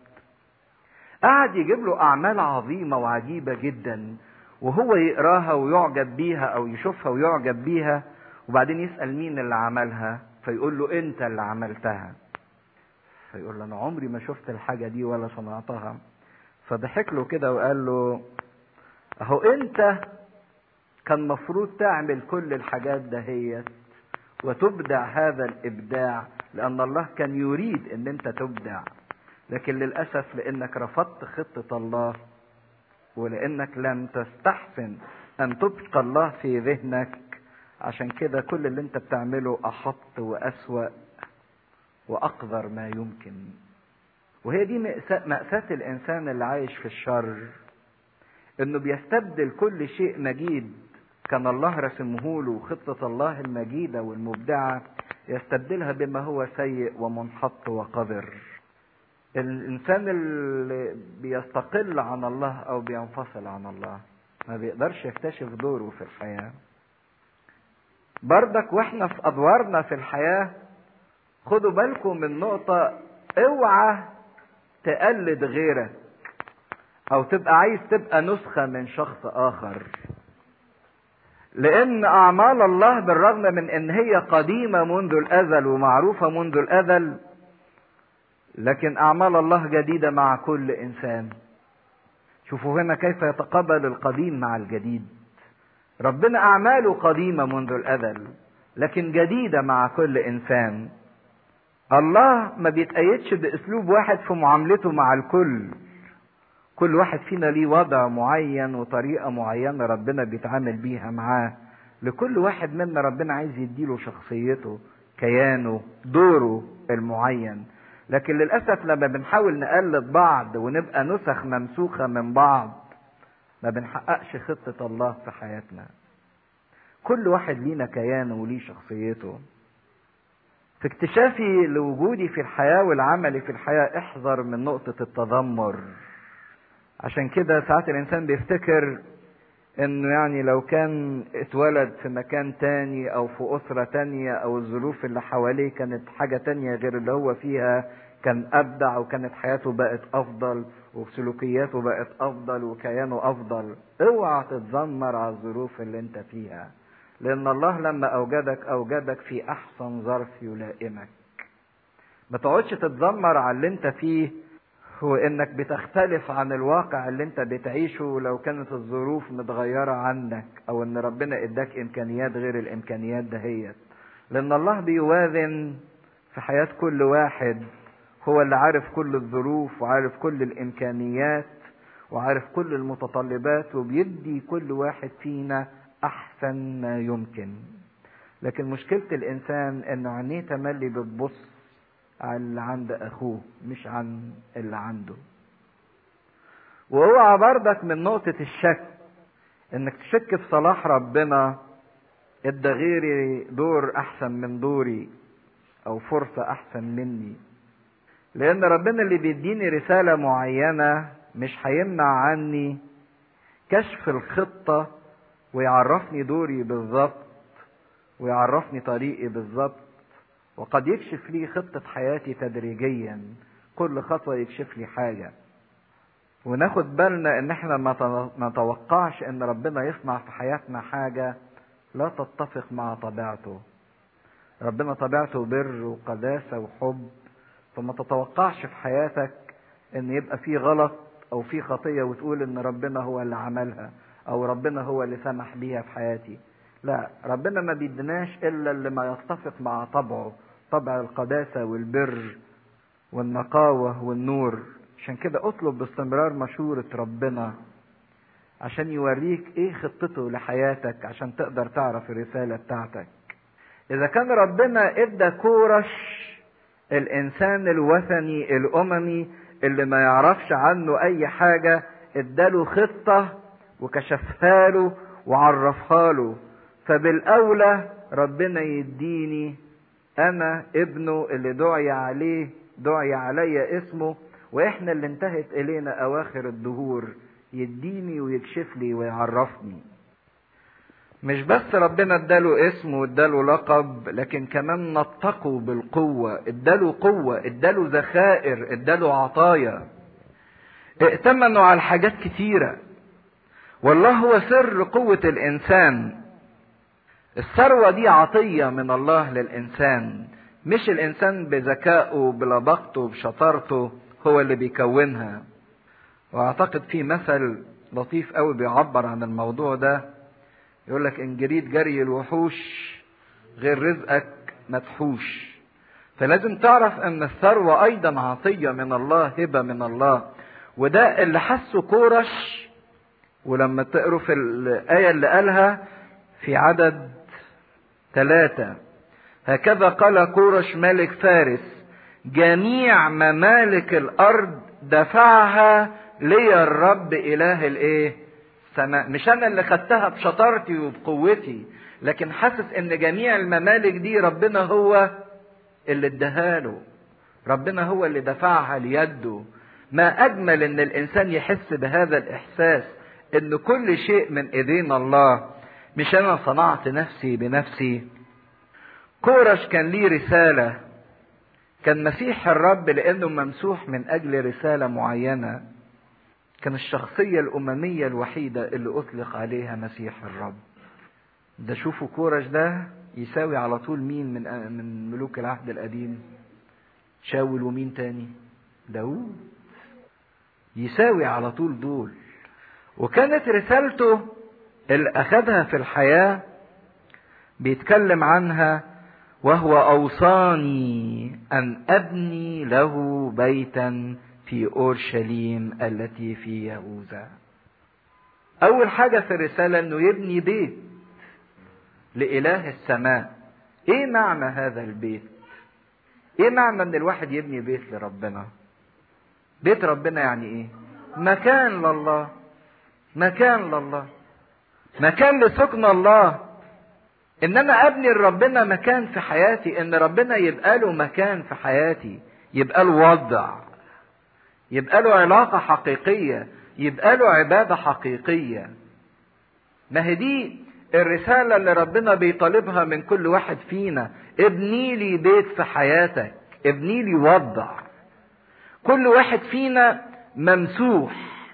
S1: قعد يجيب له اعمال عظيمة وعجيبة جدا وهو يقراها ويعجب بيها او يشوفها ويعجب بيها وبعدين يسأل مين اللي عملها فيقول له انت اللي عملتها فيقول له انا عمري ما شفت الحاجة دي ولا صنعتها فضحك له كده وقال له اهو انت كان مفروض تعمل كل الحاجات دهيت وتبدع هذا الابداع لان الله كان يريد ان انت تبدع لكن للاسف لانك رفضت خطه الله ولانك لم تستحسن ان تبقى الله في ذهنك عشان كده كل اللي انت بتعمله احط واسوا واقذر ما يمكن وهي دي مأساة الإنسان اللي عايش في الشر إنه بيستبدل كل شيء مجيد كان الله رسمه له خطة الله المجيدة والمبدعة يستبدلها بما هو سيء ومنحط وقذر الإنسان اللي بيستقل عن الله أو بينفصل عن الله ما بيقدرش يكتشف دوره في الحياة بردك واحنا في أدوارنا في الحياة خدوا بالكم من نقطة اوعى تقلد غيرك او تبقى عايز تبقى نسخة من شخص اخر لان اعمال الله بالرغم من ان هي قديمة منذ الازل ومعروفة منذ الازل لكن اعمال الله جديدة مع كل انسان شوفوا هنا كيف يتقبل القديم مع الجديد ربنا اعماله قديمة منذ الازل لكن جديدة مع كل انسان الله ما بيتأيدش باسلوب واحد في معاملته مع الكل كل واحد فينا ليه وضع معين وطريقة معينة ربنا بيتعامل بيها معاه لكل واحد منا ربنا عايز يديله شخصيته كيانه دوره المعين لكن للأسف لما بنحاول نقلد بعض ونبقى نسخ ممسوخة من بعض ما بنحققش خطة الله في حياتنا كل واحد لينا كيانه وليه شخصيته في اكتشافي لوجودي في الحياة والعمل في الحياة احذر من نقطة التذمر عشان كده ساعات الإنسان بيفتكر انه يعني لو كان اتولد في مكان تاني او في اسرة تانية او الظروف اللي حواليه كانت حاجة تانية غير اللي هو فيها كان ابدع وكانت حياته بقت افضل وسلوكياته بقت افضل وكيانه افضل اوعى تتذمر على الظروف اللي انت فيها لان الله لما اوجدك اوجدك في احسن ظرف يلائمك ما تقعدش تتذمر على اللي انت فيه هو انك بتختلف عن الواقع اللي انت بتعيشه لو كانت الظروف متغيرة عنك او ان ربنا اداك امكانيات غير الامكانيات دهيت لان الله بيوازن في حياة كل واحد هو اللي عارف كل الظروف وعارف كل الامكانيات وعارف كل المتطلبات وبيدي كل واحد فينا احسن ما يمكن لكن مشكلة الانسان ان عينيه تملي بتبص على اللي عند اخوه مش عن اللي عنده واوعى بردك من نقطة الشك انك تشك في صلاح ربنا ادى غيري دور احسن من دوري او فرصة احسن مني لان ربنا اللي بيديني رسالة معينة مش هيمنع عني كشف الخطة ويعرفني دوري بالظبط ويعرفني طريقي بالظبط وقد يكشف لي خطة حياتي تدريجيا كل خطوة يكشف لي حاجة وناخد بالنا ان احنا ما نتوقعش ان ربنا يصنع في حياتنا حاجة لا تتفق مع طبيعته ربنا طبيعته بر وقداسة وحب فما تتوقعش في حياتك ان يبقى في غلط او في خطية وتقول ان ربنا هو اللي عملها او ربنا هو اللي سمح بيها في حياتي لا ربنا ما بيدناش الا اللي ما يتفق مع طبعه طبع القداسة والبر والنقاوة والنور عشان كده اطلب باستمرار مشورة ربنا عشان يوريك ايه خطته لحياتك عشان تقدر تعرف الرسالة بتاعتك اذا كان ربنا ادى كورش الانسان الوثني الاممي اللي ما يعرفش عنه اي حاجة اداله خطة وكشفها له وعرفها له فبالاولى ربنا يديني انا ابنه اللي دعي عليه دعي علي اسمه واحنا اللي انتهت الينا اواخر الدهور يديني ويكشف لي ويعرفني مش بس ربنا اداله اسم واداله لقب لكن كمان نطقه بالقوة اداله قوة اداله ذخائر اداله عطايا ائتمنوا على حاجات كتيرة والله هو سر قوة الانسان الثروة دي عطية من الله للإنسان مش الإنسان بذكائه بلبقته بشطارته هو اللي بيكونها وأعتقد في مثل لطيف قوي بيعبر عن الموضوع ده يقول لك إن جريت جري الوحوش غير رزقك مدحوش فلازم تعرف أن الثروة أيضا عطية من الله هبة من الله وده اللي حسه كورش ولما تقروا في الآية اللي قالها في عدد ثلاثة هكذا قال كورش ملك فارس جميع ممالك الأرض دفعها لي الرب إله الإيه؟ السماء مش أنا اللي خدتها بشطارتي وبقوتي لكن حاسس إن جميع الممالك دي ربنا هو اللي اداها له ربنا هو اللي دفعها ليده ما أجمل إن الإنسان يحس بهذا الإحساس إن كل شيء من إيدينا الله مش انا صنعت نفسي بنفسي كورش كان ليه رسالة كان مسيح الرب لانه ممسوح من اجل رسالة معينة كان الشخصية الاممية الوحيدة اللي اطلق عليها مسيح الرب ده شوفوا كورش ده يساوي على طول مين من من ملوك العهد القديم شاول ومين تاني داوود يساوي على طول دول وكانت رسالته اللي أخذها في الحياة بيتكلم عنها وهو أوصاني أن أبني له بيتا في أورشليم التي في يهوذا أول حاجة في الرسالة أنه يبني بيت لإله السماء إيه معنى هذا البيت؟ إيه معنى أن الواحد يبني بيت لربنا؟ بيت ربنا يعني إيه؟ مكان لله مكان لله مكان لسكن الله ان انا ابني لربنا مكان في حياتي ان ربنا يبقى له مكان في حياتي يبقى له وضع يبقى له علاقة حقيقية يبقى له عبادة حقيقية ما هي دي الرسالة اللي ربنا بيطالبها من كل واحد فينا ابني لي بيت في حياتك ابني لي وضع كل واحد فينا ممسوح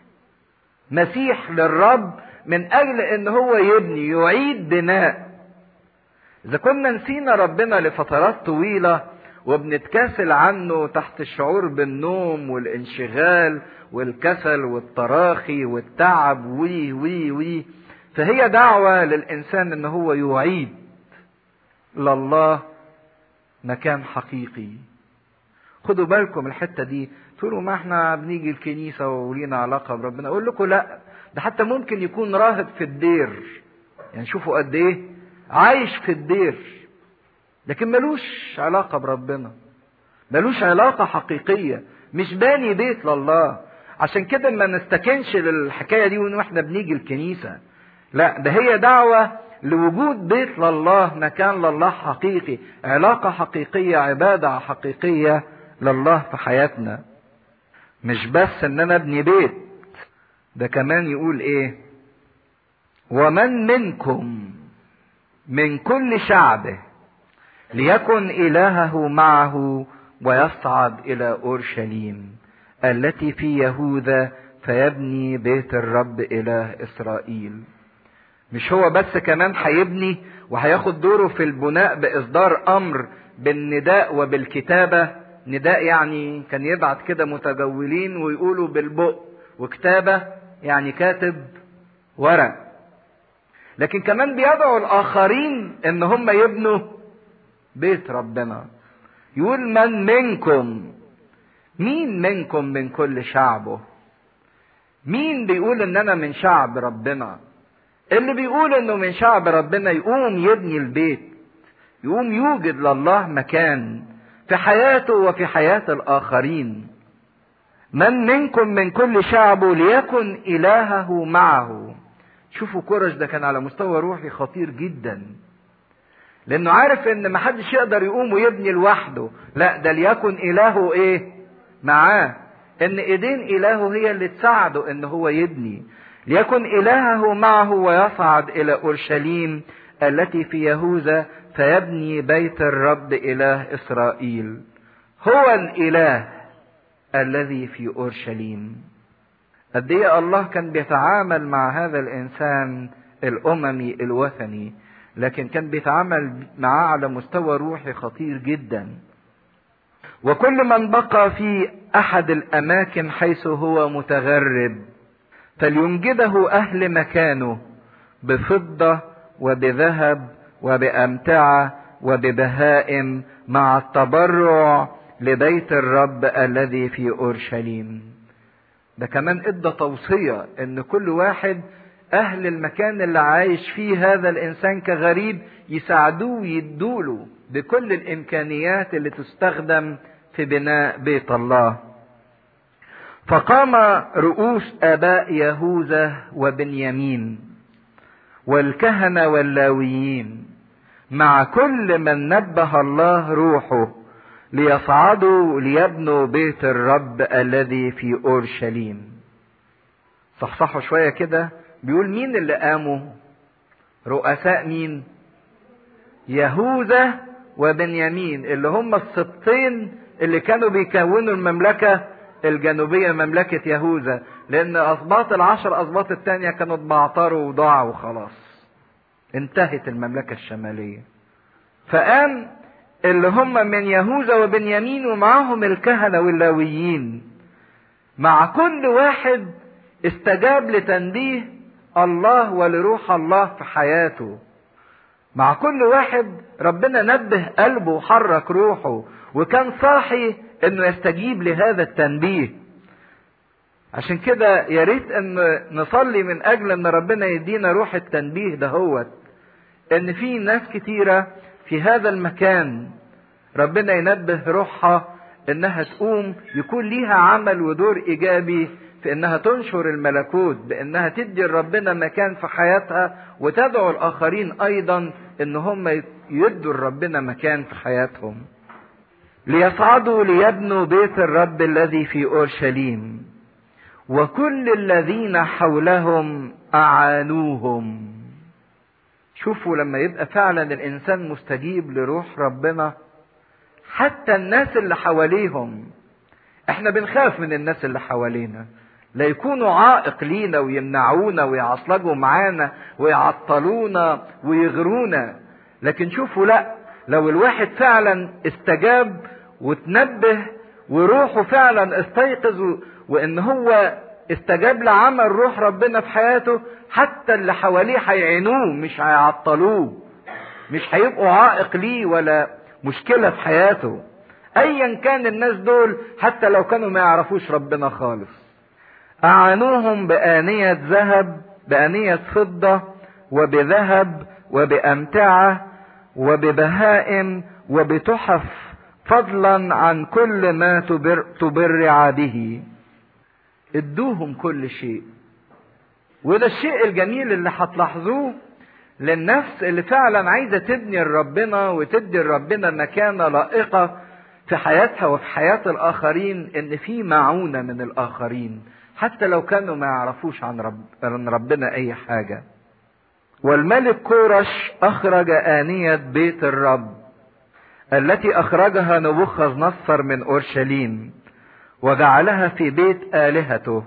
S1: مسيح للرب من اجل ان هو يبني يعيد بناء اذا كنا نسينا ربنا لفترات طويله وبنتكاسل عنه تحت الشعور بالنوم والانشغال والكسل والتراخي والتعب وي وي وي فهي دعوه للانسان ان هو يعيد لله مكان حقيقي خدوا بالكم الحته دي تقولوا ما احنا بنيجي الكنيسه ولينا علاقه بربنا اقول لكم لا ده حتى ممكن يكون راهب في الدير يعني شوفوا قد ايه عايش في الدير لكن ملوش علاقة بربنا ملوش علاقة حقيقية مش باني بيت لله عشان كده ما نستكنش للحكاية دي واحنا بنيجي الكنيسة لا ده هي دعوة لوجود بيت لله مكان لله حقيقي علاقة حقيقية عبادة حقيقية لله في حياتنا مش بس ان انا ابني بيت ده كمان يقول ايه ومن منكم من كل شعبه ليكن الهه معه ويصعد الى اورشليم التي في يهوذا فيبني بيت الرب اله اسرائيل مش هو بس كمان هيبني وهياخد دوره في البناء باصدار امر بالنداء وبالكتابه نداء يعني كان يبعت كده متجولين ويقولوا بالبق وكتابه يعني كاتب ورق لكن كمان بيدعوا الاخرين ان هم يبنوا بيت ربنا يقول من منكم مين منكم من كل شعبه مين بيقول ان انا من شعب ربنا اللي بيقول انه من شعب ربنا يقوم يبني البيت يقوم يوجد لله مكان في حياته وفي حياة الآخرين من منكم من كل شعبه ليكن إلهه معه شوفوا كورش ده كان على مستوى روحي خطير جدا لانه عارف ان محدش يقدر يقوم ويبني لوحده لا ده ليكن الهه ايه معاه ان ايدين الهه هي اللي تساعده ان هو يبني ليكن الهه معه ويصعد الى اورشليم التي في يهوذا فيبني بيت الرب اله اسرائيل هو الاله الذي في اورشليم قد ايه الله كان بيتعامل مع هذا الانسان الاممي الوثني لكن كان بيتعامل معاه على مستوى روحي خطير جدا وكل من بقى في احد الاماكن حيث هو متغرب فلينجده اهل مكانه بفضه وبذهب وبامتعه وببهائم مع التبرع لبيت الرب الذي في اورشليم ده كمان ادى توصيه ان كل واحد اهل المكان اللي عايش فيه هذا الانسان كغريب يساعدوه ويدوله بكل الامكانيات اللي تستخدم في بناء بيت الله فقام رؤوس اباء يهوذا وبنيامين والكهنه واللاويين مع كل من نبه الله روحه ليصعدوا ليبنوا بيت الرب الذي في اورشليم صحصحوا شويه كده بيقول مين اللي قاموا رؤساء مين يهوذا وبنيامين اللي هم السبطين اللي كانوا بيكونوا المملكة الجنوبية مملكة يهوذا لأن أسباط العشر أسباط التانية كانوا اتبعتروا وضاعوا وخلاص انتهت المملكة الشمالية فقام اللي هم من يهوذا وبنيامين ومعاهم الكهنة واللاويين مع كل واحد استجاب لتنبيه الله ولروح الله في حياته مع كل واحد ربنا نبه قلبه وحرك روحه وكان صاحي انه يستجيب لهذا التنبيه عشان كده يا ريت ان نصلي من اجل ان ربنا يدينا روح التنبيه دهوت ان في ناس كتيرة في هذا المكان ربنا ينبه روحها انها تقوم يكون ليها عمل ودور ايجابي في انها تنشر الملكوت بانها تدي لربنا مكان في حياتها وتدعو الاخرين ايضا ان هم يدوا لربنا مكان في حياتهم ليصعدوا ليبنوا بيت الرب الذي في اورشليم وكل الذين حولهم اعانوهم شوفوا لما يبقى فعلا الانسان مستجيب لروح ربنا حتى الناس اللي حواليهم احنا بنخاف من الناس اللي حوالينا لا يكونوا عائق لينا ويمنعونا ويعصلجوا معانا ويعطلونا ويغرونا لكن شوفوا لا لو الواحد فعلا استجاب وتنبه وروحه فعلا استيقظ وان هو استجاب لعمل روح ربنا في حياته حتى اللي حواليه هيعينوه مش هيعطلوه مش هيبقوا عائق ليه ولا مشكله في حياته ايا كان الناس دول حتى لو كانوا ما يعرفوش ربنا خالص اعانوهم بانيه ذهب بانيه فضه وبذهب وبامتعه وببهائم وبتحف فضلا عن كل ما تبر تبرع به ادوهم كل شيء وده الشيء الجميل اللي هتلاحظوه للنفس اللي فعلا عايزه تبني لربنا وتدي لربنا مكانه لائقه في حياتها وفي حياه الاخرين ان في معونه من الاخرين حتى لو كانوا ما يعرفوش عن, رب عن ربنا اي حاجه والملك كورش اخرج انيه بيت الرب التي اخرجها نبوخذ نصر من اورشليم وجعلها في بيت الهته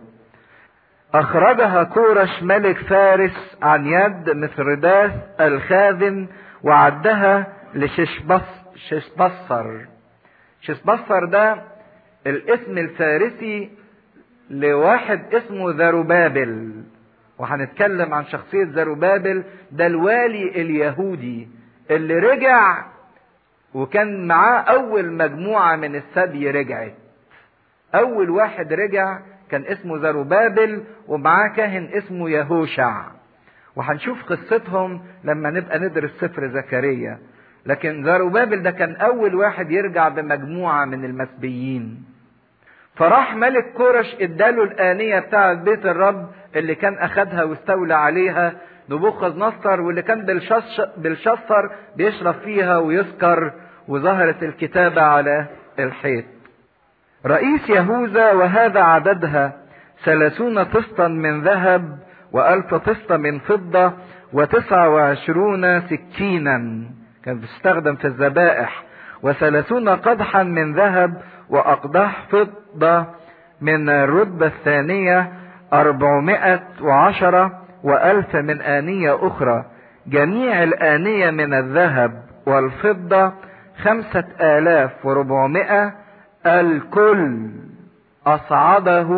S1: اخرجها كورش ملك فارس عن يد مصرداس الخاذن وعدها لششبص ششبصر ششبصر ده الاسم الفارسي لواحد اسمه زروبابل وهنتكلم عن شخصية زروبابل ده الوالي اليهودي اللي رجع وكان معاه أول مجموعة من السبي رجعت أول واحد رجع كان اسمه زروبابل ومعاه كاهن اسمه يهوشع وهنشوف قصتهم لما نبقى ندرس سفر زكريا لكن زروبابل ده كان أول واحد يرجع بمجموعة من المسبيين فراح ملك كورش اداله الآنية بتاعة بيت الرب اللي كان أخدها واستولى عليها نبوخذ نصر واللي كان بالشصر بيشرب فيها ويسكر وظهرت الكتابة على الحيط رئيس يهوذا وهذا عددها ثلاثون طسطا من ذهب وألف طسطة من فضة وتسعة وعشرون سكينا كان بيستخدم في الذبائح وثلاثون قدحا من ذهب وأقداح فضة من الرتبة الثانية أربعمائة وعشرة وألف من آنية أخرى جميع الآنية من الذهب والفضة خمسة آلاف وربعمائة الكل أصعده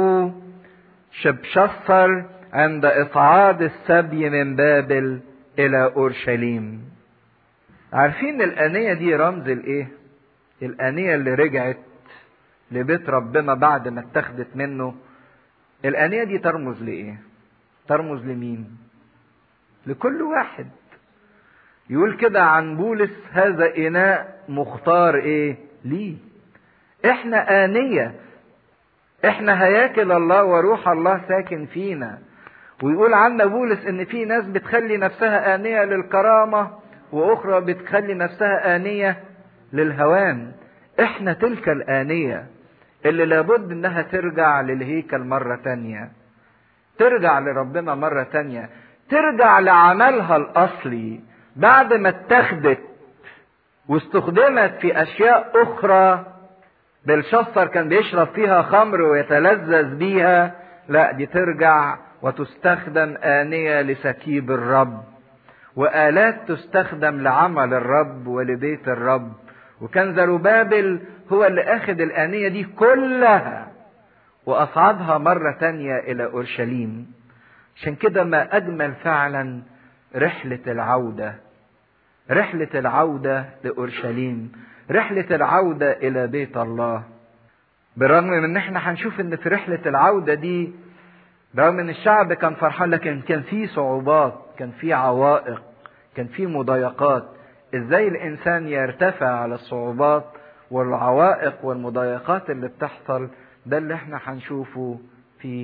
S1: شبشصر عند إصعاد السبي من بابل إلى أورشليم عارفين الآنية دي رمز الإيه؟ الآنية اللي رجعت لبيت ربنا بعد ما اتخذت منه الآنية دي ترمز لإيه؟ ترمز لمين؟ لكل واحد يقول كده عن بولس هذا إناء مختار إيه؟ ليه؟ إحنا آنية إحنا هياكل الله وروح الله ساكن فينا ويقول عنا بولس إن في ناس بتخلي نفسها آنية للكرامة وأخرى بتخلي نفسها آنية للهوان إحنا تلك الآنية اللي لابد إنها ترجع للهيكل مرة تانية ترجع لربنا مرة تانية ترجع لعملها الأصلي بعد ما اتخذت واستخدمت في أشياء أخرى بلشصر كان بيشرب فيها خمر ويتلذذ بيها لا دي ترجع وتستخدم آنية لسكيب الرب وآلات تستخدم لعمل الرب ولبيت الرب وكان زروبابل هو اللي أخذ الآنية دي كلها وأصعدها مرة تانية إلى أورشليم عشان كده ما أجمل فعلا رحلة العودة رحلة العودة لأورشليم رحلة العودة إلى بيت الله بالرغم من إن إحنا هنشوف إن في رحلة العودة دي رغم إن الشعب كان فرحان لكن كان في صعوبات كان في عوائق كان في مضايقات إزاي الإنسان يرتفع على الصعوبات والعوائق والمضايقات اللي بتحصل ده اللي إحنا هنشوفه في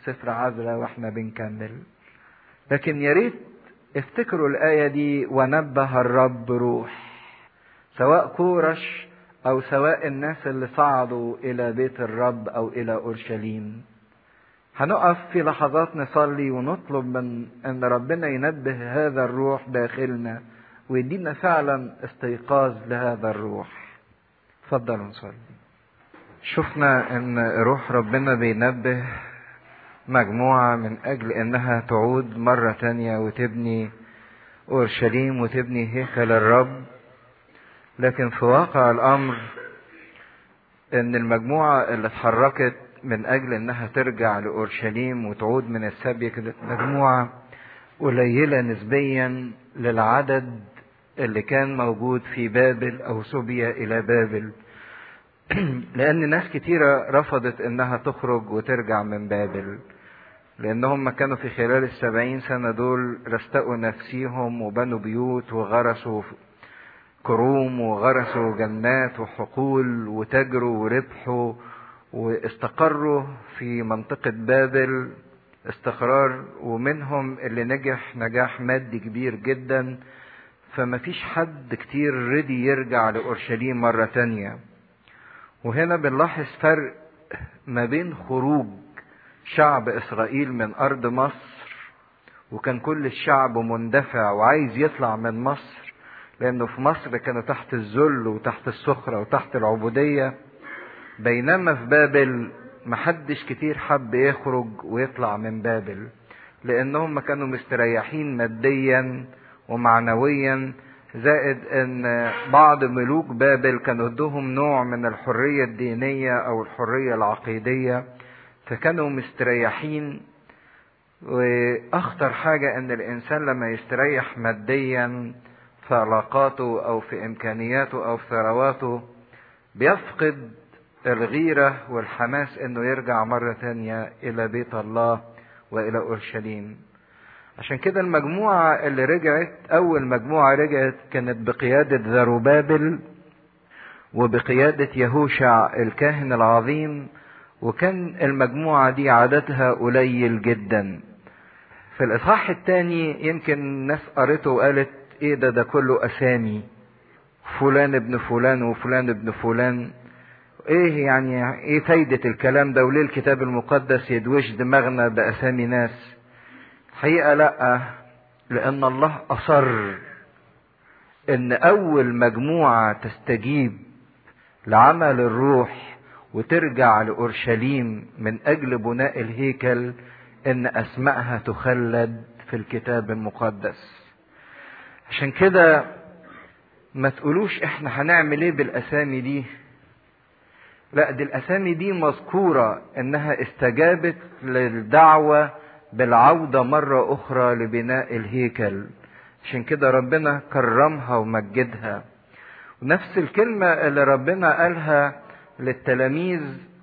S1: سفر عذراء واحنا بنكمل لكن يا ريت افتكروا الآية دي ونبه الرب روح سواء كورش أو سواء الناس اللي صعدوا إلى بيت الرب أو إلى أورشليم هنقف في لحظات نصلي ونطلب من أن ربنا ينبه هذا الروح داخلنا ويدينا فعلا استيقاظ لهذا الروح اتفضلوا نصلي شفنا ان روح ربنا بينبه مجموعة من اجل انها تعود مرة تانية وتبني اورشليم وتبني هيكل الرب لكن في واقع الامر ان المجموعة اللي اتحركت من اجل انها ترجع لاورشليم وتعود من السبي كانت مجموعة قليلة نسبيا للعدد اللي كان موجود في بابل او سبي الى بابل لان ناس كتيرة رفضت انها تخرج وترجع من بابل لانهم كانوا في خلال السبعين سنة دول رستقوا نفسيهم وبنوا بيوت وغرسوا كروم وغرسوا جنات وحقول وتجروا وربحوا واستقروا في منطقة بابل استقرار ومنهم اللي نجح نجاح مادي كبير جدا فما فيش حد كتير رضي يرجع لأورشليم مرة تانية وهنا بنلاحظ فرق ما بين خروج شعب إسرائيل من أرض مصر وكان كل الشعب مندفع وعايز يطلع من مصر لأنه في مصر كانوا تحت الذل وتحت السخرة وتحت العبودية بينما في بابل محدش كتير حب يخرج ويطلع من بابل لأنهم كانوا مستريحين ماديا ومعنويا زائد ان بعض ملوك بابل كانوا ادوهم نوع من الحريه الدينيه او الحريه العقيديه فكانوا مستريحين واخطر حاجه ان الانسان لما يستريح ماديا في علاقاته او في امكانياته او في ثرواته بيفقد الغيره والحماس انه يرجع مره تانيه الى بيت الله والى اورشليم عشان كده المجموعة اللي رجعت أول مجموعة رجعت كانت بقيادة زروبابل وبقيادة يهوشع الكاهن العظيم وكان المجموعة دي عددها قليل جدا في الإصحاح الثاني يمكن الناس قرته وقالت إيه ده ده كله أسامي فلان ابن فلان وفلان ابن فلان ايه يعني ايه فايدة الكلام ده وليه الكتاب المقدس يدوش دماغنا بأسامي ناس الحقيقة لا لأن الله أصر إن أول مجموعة تستجيب لعمل الروح وترجع لأورشليم من أجل بناء الهيكل إن أسمائها تخلد في الكتاب المقدس عشان كده ما تقولوش احنا هنعمل ايه بالاسامي دي لا دي الاسامي دي مذكوره انها استجابت للدعوه بالعودة مرة أخرى لبناء الهيكل عشان كده ربنا كرمها ومجدها ونفس الكلمة اللي ربنا قالها للتلاميذ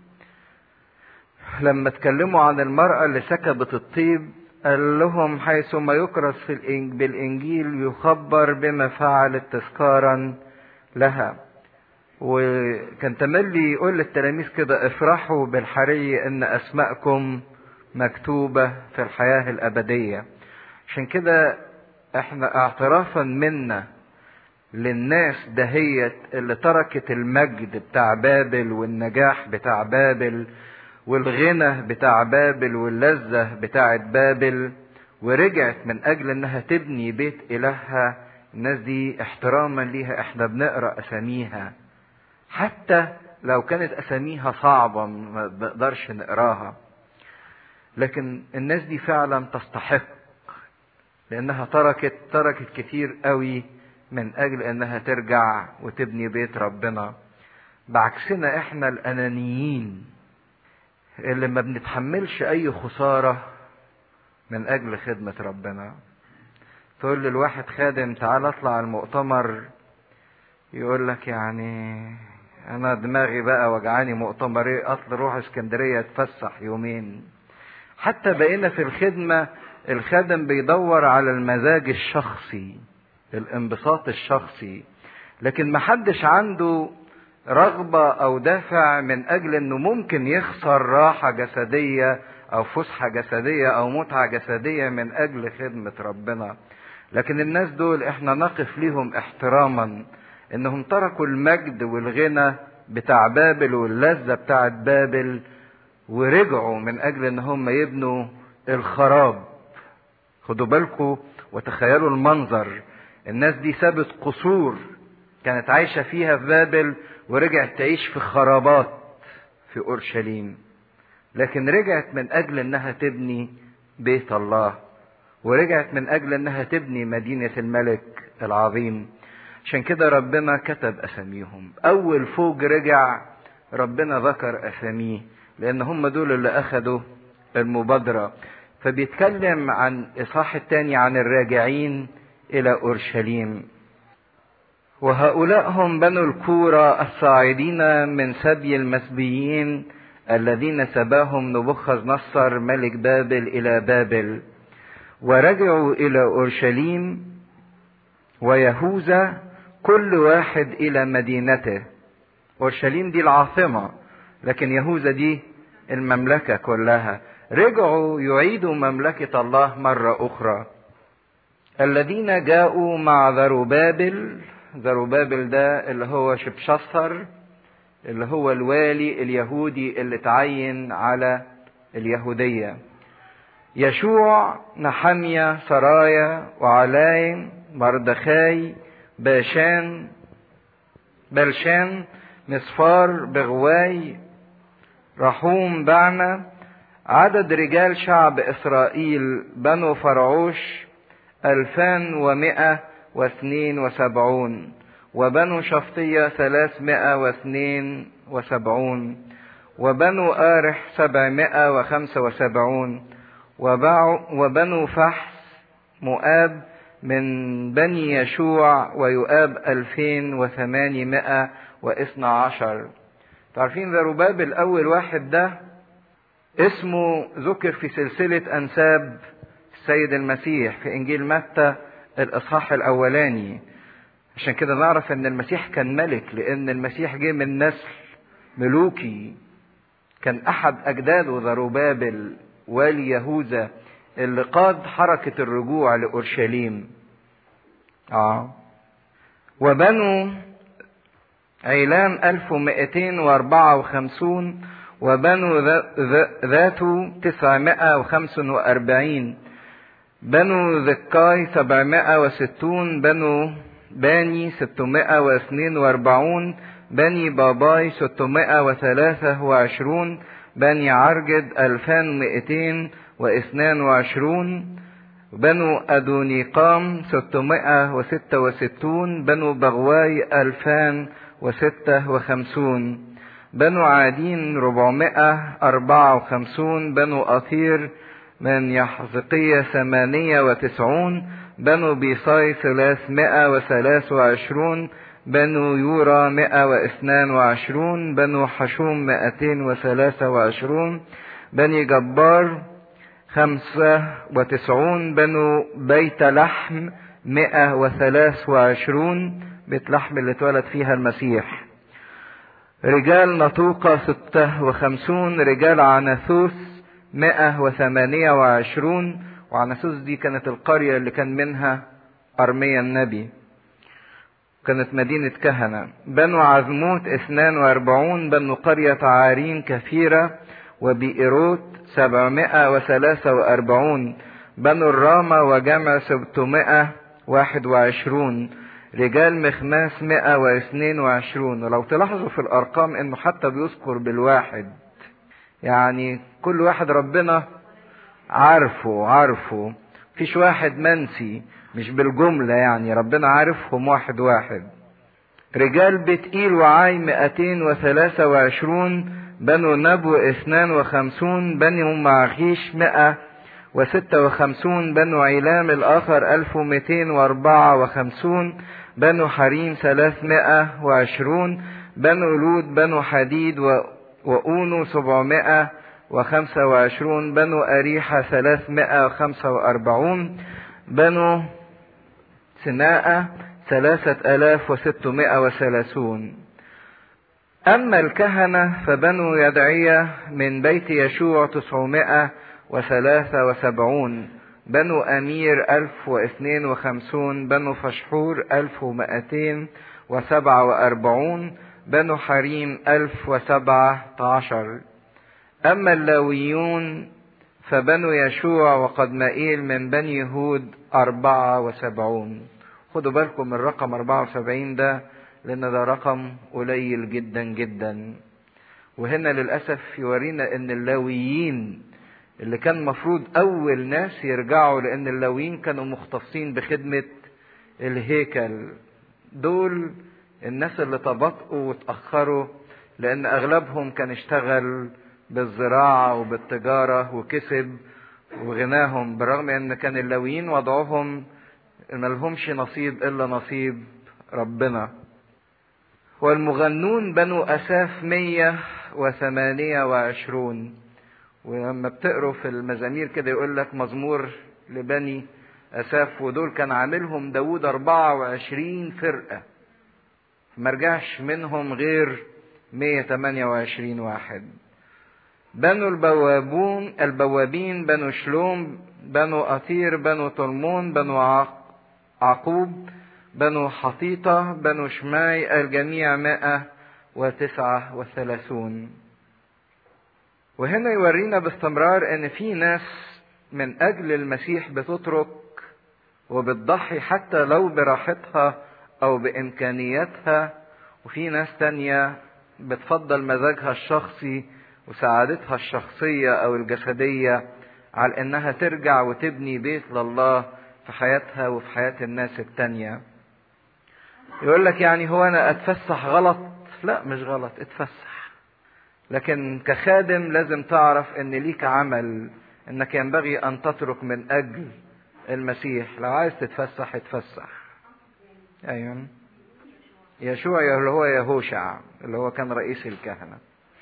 S1: لما اتكلموا عن المرأة اللي سكبت الطيب قال لهم حيث ما يكرس في الإنج بالإنجيل يخبر بما فعلت تذكارا لها وكان تملي يقول للتلاميذ كده افرحوا بالحري ان اسماءكم مكتوبة في الحياة الأبدية عشان كده احنا اعترافا منا للناس دهيت اللي تركت المجد بتاع بابل والنجاح بتاع بابل والغنى بتاع بابل واللذة بتاعت بابل ورجعت من أجل إنها تبني بيت إلهها الناس دي احتراما ليها احنا بنقرأ أساميها حتى لو كانت أساميها صعبة ما بنقدرش نقراها لكن الناس دي فعلا تستحق لانها تركت تركت كتير قوي من اجل انها ترجع وتبني بيت ربنا بعكسنا احنا الانانيين اللي ما بنتحملش اي خساره من اجل خدمه ربنا تقول للواحد خادم تعال اطلع المؤتمر يقول لك يعني انا دماغي بقى وجعاني مؤتمر ايه اطل روح اسكندريه اتفسح يومين حتى بقينا في الخدمة الخادم بيدور على المزاج الشخصي الانبساط الشخصي لكن محدش عنده رغبة أو دافع من أجل أنه ممكن يخسر راحة جسدية او فسحة جسدية او متعة جسدية من اجل خدمة ربنا لكن الناس دول احنا نقف ليهم احتراما انهم تركوا المجد والغنى بتاع بابل واللذة بتاعت بابل ورجعوا من اجل ان هم يبنوا الخراب خدوا بالكم وتخيلوا المنظر الناس دي سابت قصور كانت عايشة فيها في بابل ورجعت تعيش في خرابات في اورشليم لكن رجعت من اجل انها تبني بيت الله ورجعت من اجل انها تبني مدينة الملك العظيم عشان كده ربنا كتب اساميهم اول فوج رجع ربنا ذكر اساميه لان هم دول اللي اخدوا المبادرة فبيتكلم عن اصحاح الثاني عن الراجعين الى اورشليم وهؤلاء هم بنو الكورة الصاعدين من سبي المسبيين الذين سباهم نبوخذ نصر ملك بابل الى بابل ورجعوا الى اورشليم ويهوذا كل واحد الى مدينته اورشليم دي العاصمه لكن يهوذا دي المملكه كلها رجعوا يعيدوا مملكه الله مره اخرى الذين جاءوا مع ذروبابل ذروبابل ده اللي هو شبشصر اللي هو الوالي اليهودي اللي تعين على اليهوديه يشوع نحمية سرايا وعلايم مردخاي باشان بلشان مصفار بغواي رحوم بعنا عدد رجال شعب إسرائيل بنو فرعوش ألفان ومائة واثنين وسبعون وبنو شفطية ثلاثمائة واثنين وسبعون وبنو آرح سبعمائة وخمسة وسبعون وبنو فحس مؤاب من بني يشوع ويؤاب ألفين وثمانمائة واثنى عشر تعرفين ذروبابل أول واحد ده اسمه ذكر في سلسلة أنساب السيد المسيح في إنجيل متى الإصحاح الأولاني عشان كده نعرف إن المسيح كان ملك لأن المسيح جه من نسل ملوكي كان أحد أجداده ذروبابل والي يهوذا اللي قاد حركة الرجوع لأورشليم آه وبنو عيلام ألف ومائتين وأربعة وخمسون وبنو ذاتو تسعمائة وخمس وأربعين بنو ذكاي سبعمائة وستون بنو باني ستمائة واثنين وأربعون بني باباي ستمائة وثلاثة وعشرون بني عرجد ألفان مئتين واثنان وعشرون بنو أدونيقام ستمائة وستة وستون بنو بغواي ألفان وستة وخمسون بنو عادين ربعمائة أربعة وخمسون بنو أثير من يحزقية ثمانية وتسعون بنو بيصاي ثلاثمائة وثلاث وعشرون بنو يورا مائة واثنان وعشرون بنو حشوم مائتين وثلاثة وعشرون بني جبار خمسة وتسعون بنو بيت لحم مائة وثلاث وعشرون بيت لحم اللي اتولد فيها المسيح رجال نطوقة ستة وخمسون رجال عناثوس مائة وثمانية وعشرون وعناثوس دي كانت القرية اللي كان منها أرميا النبي كانت مدينة كهنة بنو عزموت اثنان واربعون بنو قرية عارين كثيرة وبئروت سبعمائة وثلاثة واربعون بنو الرامة وجمع سبتمائة واحد وعشرون رجال مخماس مائة واثنين وعشرون ولو تلاحظوا في الأرقام إنه حتى بيذكر بالواحد يعني كل واحد ربنا عارفه عارفه فيش واحد منسي مش بالجملة يعني ربنا عارفهم واحد واحد رجال بتقيل وعاي مئتين وثلاثة وعشرون بنو نبو اثنان وخمسون بنو معخيش مئة وستة وخمسون بنو عيلام الآخر ألف ومئتين وأربعة وخمسون بنو حريم ثلاثمائة وعشرون بنو لود بنو حديد و... وأونو سبعمائة وخمسة وعشرون بنو أريحة ثلاثمائة وخمسة وأربعون بنو سناء ثلاثة آلاف وستمائة وثلاثون أما الكهنة فبنو يدعية من بيت يشوع تسعمائة وثلاثة وسبعون بنو أمير ألف واثنين وخمسون بنو فشحور ألف ومائتين وسبعة وأربعون بنو حريم ألف وسبعة عشر أما اللاويون فبنو يشوع وقد مائيل من بني يهود أربعة وسبعون خدوا بالكم من الرقم أربعة وسبعين ده لأن ده رقم قليل جدا جدا وهنا للأسف يورينا أن اللاويين اللي كان مفروض أول ناس يرجعوا لأن اللاويين كانوا مختصين بخدمة الهيكل دول الناس اللي تباطؤوا وتأخروا لأن أغلبهم كان اشتغل بالزراعة وبالتجارة وكسب وغناهم بالرغم أن كان اللاويين وضعهم ملهمش نصيب إلا نصيب ربنا والمغنون بنو أساف مية وثمانية وعشرون ولما بتقروا في المزامير كده يقول لك مزمور لبني أساف ودول كان عاملهم داود أربعة وعشرين فرقة مرجعش منهم غير مية تمانية وعشرين واحد بنو البوابون البوابين بنو شلوم بنو أثير بنو طلمون بنو عقوب بنو حطيطة بنو شماي الجميع مائة وتسعة وثلاثون وهنا يورينا باستمرار ان في ناس من اجل المسيح بتترك وبتضحي حتى لو براحتها او بامكانياتها وفي ناس تانية بتفضل مزاجها الشخصي وسعادتها الشخصية او الجسدية على انها ترجع وتبني بيت لله في حياتها وفي حياة الناس التانية يقول لك يعني هو انا اتفسح غلط لا مش غلط اتفسح لكن كخادم لازم تعرف ان ليك عمل انك ينبغي ان تترك من اجل المسيح لو عايز تتفسح اتفسح ايوه يشوع اللي هو يهوشع اللي هو كان رئيس الكهنة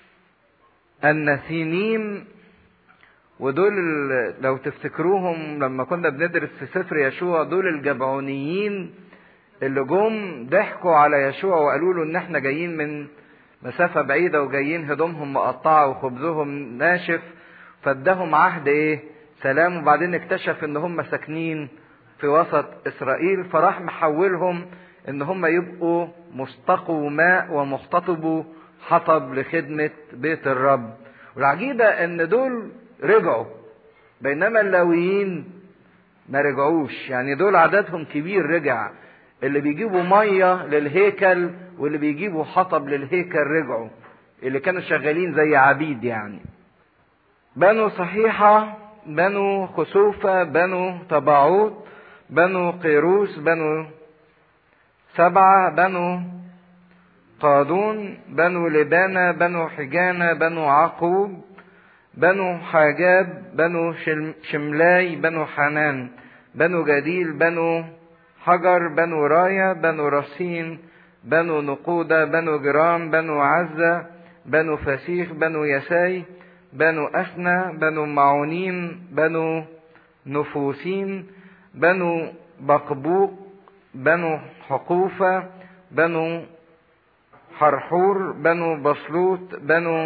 S1: النثينيم ودول لو تفتكروهم لما كنا بندرس في سفر يشوع دول الجبعونيين اللي جم ضحكوا على يشوع وقالوا له ان احنا جايين من مسافة بعيدة وجايين هدومهم مقطعة وخبزهم ناشف فادهم عهد ايه سلام وبعدين اكتشف ان هم ساكنين في وسط اسرائيل فراح محولهم ان هم يبقوا مستقوا ماء ومختطبوا حطب لخدمة بيت الرب والعجيبة ان دول رجعوا بينما اللاويين ما رجعوش يعني دول عددهم كبير رجع اللي بيجيبوا مية للهيكل واللي بيجيبوا حطب للهيكل رجعوا اللي كانوا شغالين زي عبيد يعني بنو صحيحة بنو خسوفة بنو طبعوت بنو قيروس بنو سبعة بنو قادون بنو لبانة بنو حجانة بنو عقوب بنو حاجاب بنو شملاي بنو حنان بنو جديل بنو حجر بنو راية بنو رصين بنو نقودة بنو جرام بنو عزة بنو فسيخ بنو يساي بنو أثنى بنو معونيم بنو نفوسين بنو بقبوق بنو حقوفة بنو حرحور بنو بصلوت بنو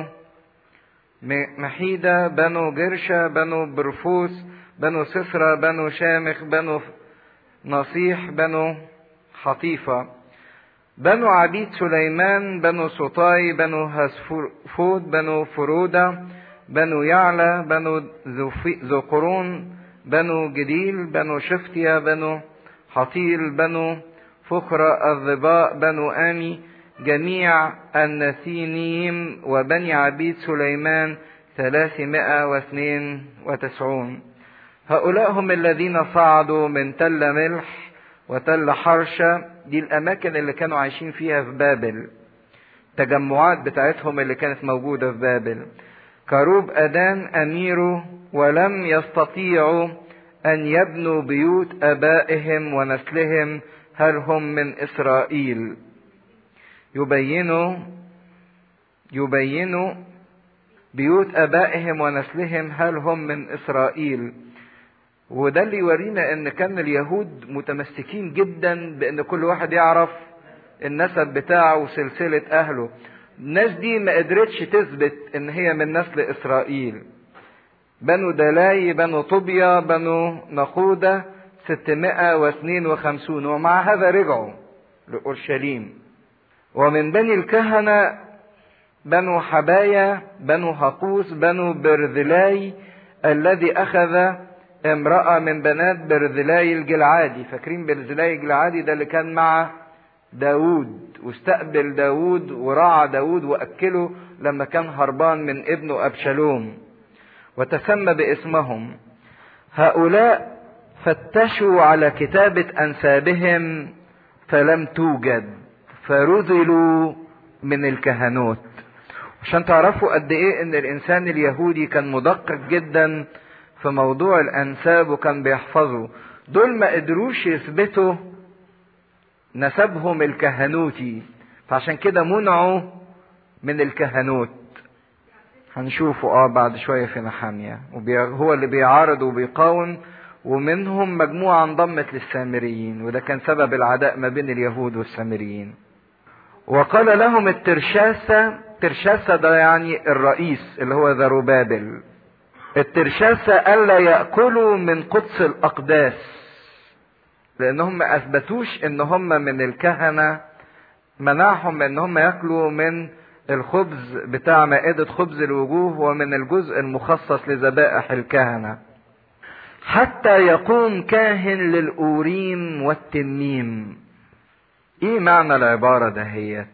S1: محيدة بنو جرشة بنو برفوس بنو سفرة بنو شامخ بنو نصيح بنو حطيفة بنو عبيد سليمان بنو سطاي بنو هسفود بنو فرودة بنو يعلى بنو ذو قرون بنو جديل بنو شفتيا بنو حطيل بنو فخرة الظباء بنو آمي جميع النسينيم وبني عبيد سليمان ثلاثمائة واثنين وتسعون هؤلاء هم الذين صعدوا من تل ملح وتل حرشة دي الأماكن اللي كانوا عايشين فيها في بابل تجمعات بتاعتهم اللي كانت موجودة في بابل كروب أدان أميره ولم يستطيعوا أن يبنوا بيوت آبائهم ونسلهم هل هم من إسرائيل يبينوا يبينوا بيوت آبائهم ونسلهم هل هم من إسرائيل وده اللي يورينا ان كان اليهود متمسكين جدا بان كل واحد يعرف النسب بتاعه وسلسلة اهله الناس دي ما قدرتش تثبت ان هي من نسل اسرائيل بنو دلاي بنو طوبيا بنو نقودة 652 ومع هذا رجعوا لأورشليم ومن بني الكهنة بنو حبايا بنو هقوس بنو برذلاي الذي أخذ امرأة من بنات برذلاي الجلعادي فاكرين برذلاي الجلعادي ده اللي كان مع داود واستقبل داود ورعى داود وأكله لما كان هربان من ابنه أبشالوم وتسمى باسمهم هؤلاء فتشوا على كتابة أنسابهم فلم توجد فرذلوا من الكهنوت عشان تعرفوا قد ايه ان الانسان اليهودي كان مدقق جدا في موضوع الانساب وكان بيحفظه دول ما قدروش يثبتوا نسبهم الكهنوتي فعشان كده منعوا من الكهنوت هنشوفه اه بعد شوية في نحامية هو اللي بيعارض وبيقاوم ومنهم مجموعة انضمت للسامريين وده كان سبب العداء ما بين اليهود والسامريين وقال لهم الترشاسة الترشاسة ده يعني الرئيس اللي هو ذروبابل الترشاسة ألا يأكلوا من قدس الأقداس لأنهم ما أثبتوش إن هم من الكهنة منعهم إن هم يأكلوا من الخبز بتاع مائدة خبز الوجوه ومن الجزء المخصص لذبائح الكهنة حتى يقوم كاهن للأوريم والتميم ايه معنى العبارة دهيت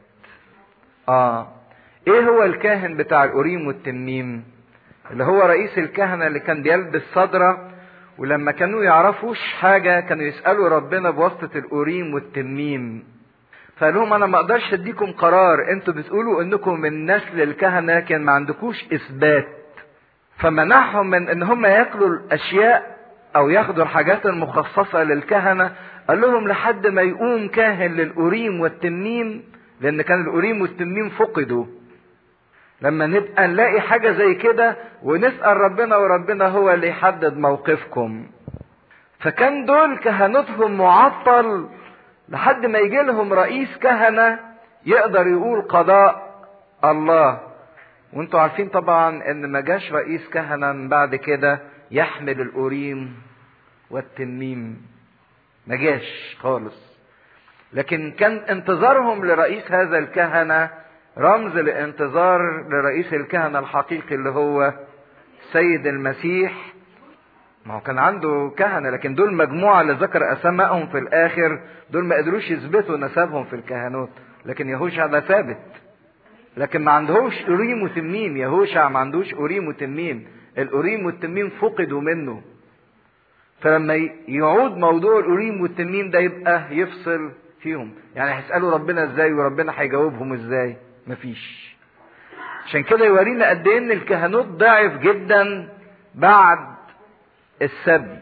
S1: اه ايه هو الكاهن بتاع الأوريم والتميم اللي هو رئيس الكهنة اللي كان بيلبس صدرة ولما كانوا يعرفوش حاجة كانوا يسألوا ربنا بواسطة الأوريم والتميم فقال لهم انا ما اقدرش اديكم قرار انتوا بتقولوا انكم من نسل الكهنة لكن ما عندكوش اثبات فمنعهم من ان هم ياكلوا الاشياء او ياخدوا الحاجات المخصصة للكهنة قال لهم لحد ما يقوم كاهن للأوريم والتميم لأن كان الأوريم والتميم فقدوا لما نبقى نلاقي حاجة زي كده ونسأل ربنا وربنا هو اللي يحدد موقفكم فكان دول كهنتهم معطل لحد ما يجي لهم رئيس كهنة يقدر يقول قضاء الله وانتوا عارفين طبعا ان ما جاش رئيس كهنة من بعد كده يحمل الأوريم والتميم ما جاش خالص لكن كان انتظارهم لرئيس هذا الكهنة رمز لانتظار لرئيس الكهنة الحقيقي اللي هو سيد المسيح ما هو كان عنده كهنة لكن دول مجموعة اللي ذكر أسمائهم في الآخر دول ما قدروش يثبتوا نسبهم في الكهنوت لكن يهوشع ده ثابت لكن ما عندهوش أوريم وتميم يهوشع ما عندوش أوريم وتميم الأوريم والتميم فقدوا منه فلما يعود موضوع الأوريم والتميم ده يبقى يفصل فيهم يعني هيسألوا ربنا ازاي وربنا هيجاوبهم ازاي مفيش عشان كده يورينا قد ايه ان الكهنوت ضعف جدا بعد السبي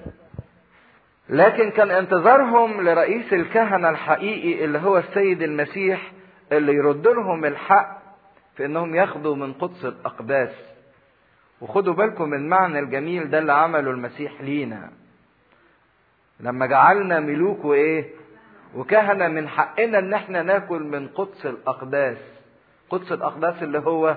S1: لكن كان انتظارهم لرئيس الكهنة الحقيقي اللي هو السيد المسيح اللي يرد لهم الحق في انهم ياخدوا من قدس الاقداس وخدوا بالكم من المعنى الجميل ده اللي عمله المسيح لينا لما جعلنا ملوك وايه وكهنة من حقنا ان احنا ناكل من قدس الاقداس قدس الاقداس اللي هو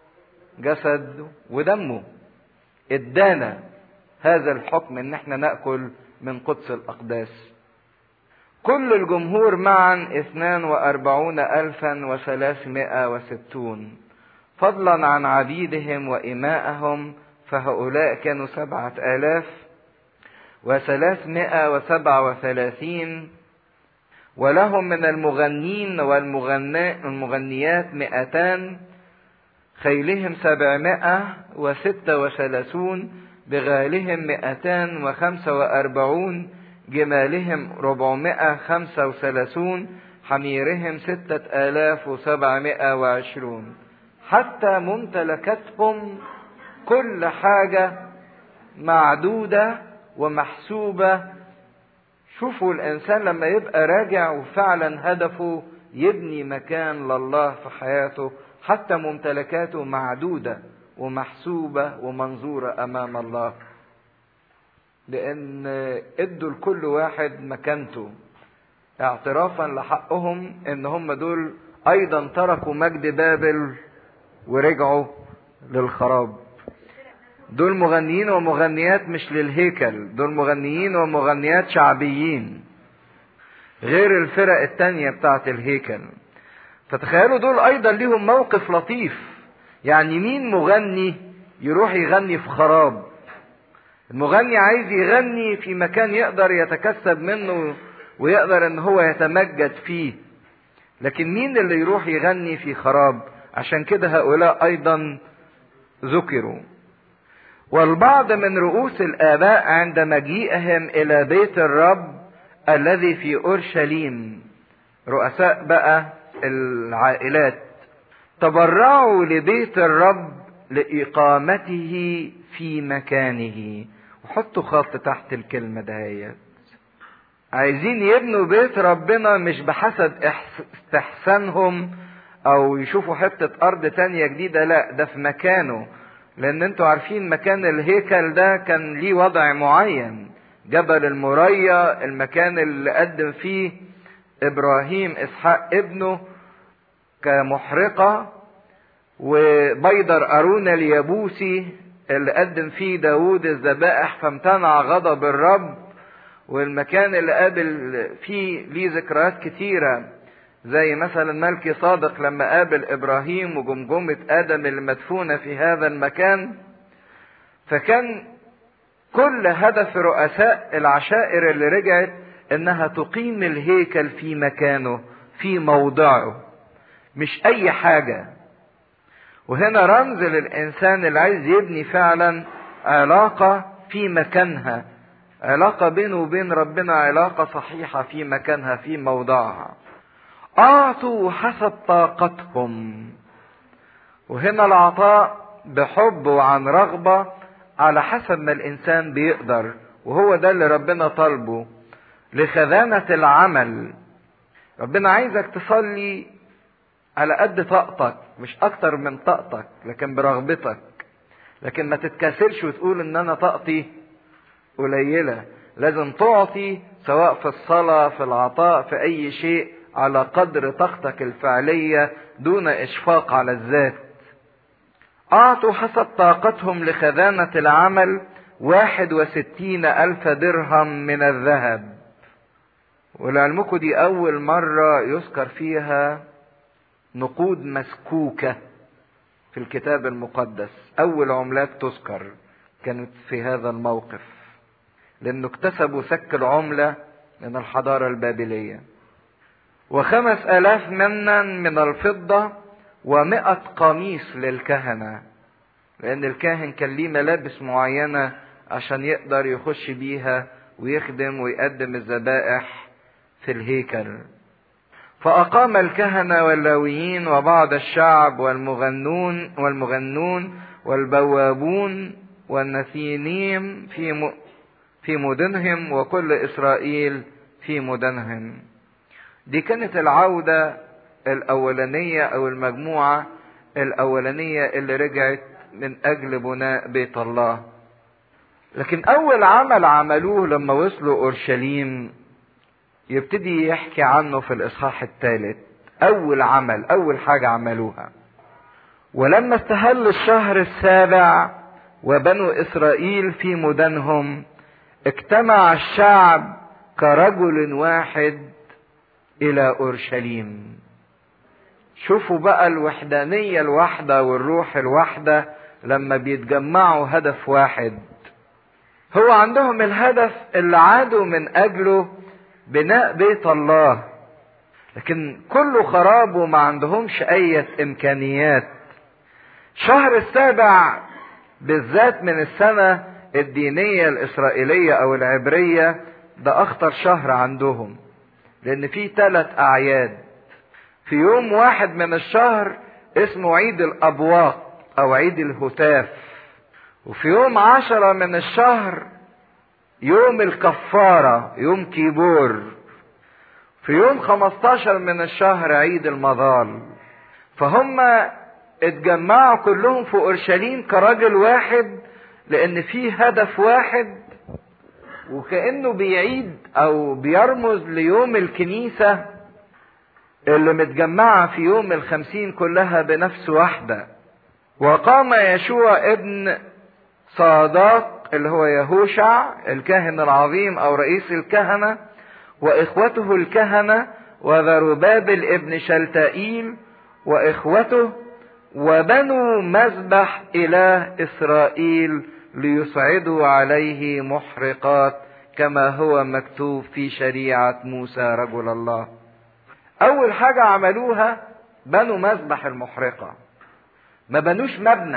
S1: جسد ودمه ادانا هذا الحكم ان احنا ناكل من قدس الاقداس كل الجمهور معا اثنان واربعون الفا وثلاثمائة وستون فضلا عن عبيدهم وامائهم فهؤلاء كانوا سبعة الاف وثلاثمائة وسبعة وثلاثين ولهم من المغنين والمغنيات مئتان خيلهم سبعمائة وستة وثلاثون بغالهم مئتان وخمسة وأربعون جمالهم ربعمائة خمسة وثلاثون حميرهم ستة آلاف وسبعمائة وعشرون حتى ممتلكاتهم كل حاجة معدودة ومحسوبة شوفوا الإنسان لما يبقى راجع وفعلا هدفه يبني مكان لله في حياته حتى ممتلكاته معدودة ومحسوبة ومنظورة أمام الله لأن ادوا لكل واحد مكانته اعترافا لحقهم ان هم دول ايضا تركوا مجد بابل ورجعوا للخراب دول مغنيين ومغنيات مش للهيكل دول مغنيين ومغنيات شعبيين غير الفرق التانية بتاعت الهيكل فتخيلوا دول ايضا ليهم موقف لطيف يعني مين مغني يروح يغني في خراب المغني عايز يغني في مكان يقدر يتكسب منه ويقدر ان هو يتمجد فيه لكن مين اللي يروح يغني في خراب عشان كده هؤلاء ايضا ذكروا والبعض من رؤوس الاباء عند مجيئهم الى بيت الرب الذي في اورشليم رؤساء بقى العائلات تبرعوا لبيت الرب لاقامته في مكانه وحطوا خط تحت الكلمه دهيت عايزين يبنوا بيت ربنا مش بحسب استحسانهم او يشوفوا حتة ارض تانية جديدة لا ده في مكانه لان انتوا عارفين مكان الهيكل ده كان ليه وضع معين جبل المريا المكان اللي قدم فيه ابراهيم اسحاق ابنه كمحرقة وبيدر ارون اليابوسي اللي قدم فيه داود الذبائح فامتنع غضب الرب والمكان اللي قابل فيه ليه ذكريات كتيرة زي مثلا ملكي صادق لما قابل ابراهيم وجمجمة ادم اللي مدفونة في هذا المكان فكان كل هدف رؤساء العشائر اللي رجعت انها تقيم الهيكل في مكانه في موضعه مش اي حاجة وهنا رمز للانسان اللي عايز يبني فعلا علاقة في مكانها علاقة بينه وبين ربنا علاقة صحيحة في مكانها في موضعها أعطوا حسب طاقتهم وهنا العطاء بحب وعن رغبة على حسب ما الإنسان بيقدر وهو ده اللي ربنا طالبه لخزانة العمل ربنا عايزك تصلي على قد طاقتك مش أكتر من طاقتك لكن برغبتك لكن ما تتكاسلش وتقول إن أنا طاقتي قليلة لازم تعطي سواء في الصلاة في العطاء في أي شيء على قدر طاقتك الفعلية دون إشفاق على الذات أعطوا حسب طاقتهم لخزانة العمل واحد وستين ألف درهم من الذهب ولعلمكم دي أول مرة يذكر فيها نقود مسكوكة في الكتاب المقدس أول عملات تذكر كانت في هذا الموقف لأنه اكتسبوا سك العملة من الحضارة البابلية وخمس آلاف منا من الفضة ومئة قميص للكهنة لأن الكاهن كان ليه ملابس معينة عشان يقدر يخش بيها ويخدم ويقدم الذبائح في الهيكل فأقام الكهنة واللاويين وبعض الشعب والمغنون والمغنون والبوابون والنثينيم في في مدنهم وكل إسرائيل في مدنهم دي كانت العودة الأولانية أو المجموعة الأولانية اللي رجعت من أجل بناء بيت الله لكن أول عمل عملوه لما وصلوا أورشليم يبتدي يحكي عنه في الإصحاح الثالث أول عمل أول حاجة عملوها ولما استهل الشهر السابع وبنو إسرائيل في مدنهم اجتمع الشعب كرجل واحد الى اورشليم شوفوا بقى الوحدانيه الواحده والروح الواحده لما بيتجمعوا هدف واحد هو عندهم الهدف اللي عادوا من اجله بناء بيت الله لكن كله خراب وما عندهمش اي امكانيات شهر السابع بالذات من السنه الدينيه الاسرائيليه او العبريه ده اخطر شهر عندهم لان في ثلاث اعياد في يوم واحد من الشهر اسمه عيد الابواق او عيد الهتاف وفي يوم عشرة من الشهر يوم الكفارة يوم كيبور في يوم 15 من الشهر عيد المظال فهم اتجمعوا كلهم في اورشليم كراجل واحد لان في هدف واحد وكانه بيعيد او بيرمز ليوم الكنيسه اللي متجمعة في يوم الخمسين كلها بنفس واحدة وقام يشوع ابن صاداق اللي هو يهوشع الكاهن العظيم او رئيس الكهنة واخوته الكهنة وذربابل ابن شلتائيل واخوته وبنوا مذبح اله اسرائيل ليصعدوا عليه محرقات كما هو مكتوب في شريعة موسى رجل الله اول حاجة عملوها بنوا مذبح المحرقة ما بنوش مبنى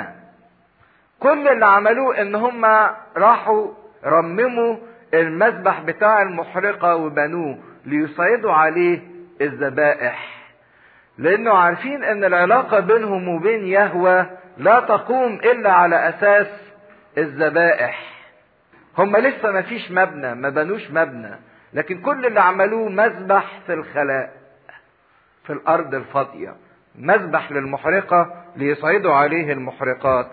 S1: كل اللي عملوه ان هم راحوا رمموا المذبح بتاع المحرقة وبنوه ليصعدوا عليه الذبائح لانه عارفين ان العلاقة بينهم وبين يهوى لا تقوم الا على اساس الذبائح هم لسه ما فيش مبنى ما بنوش مبنى لكن كل اللي عملوه مذبح في الخلاء في الارض الفاضية مذبح للمحرقة ليصعدوا عليه المحرقات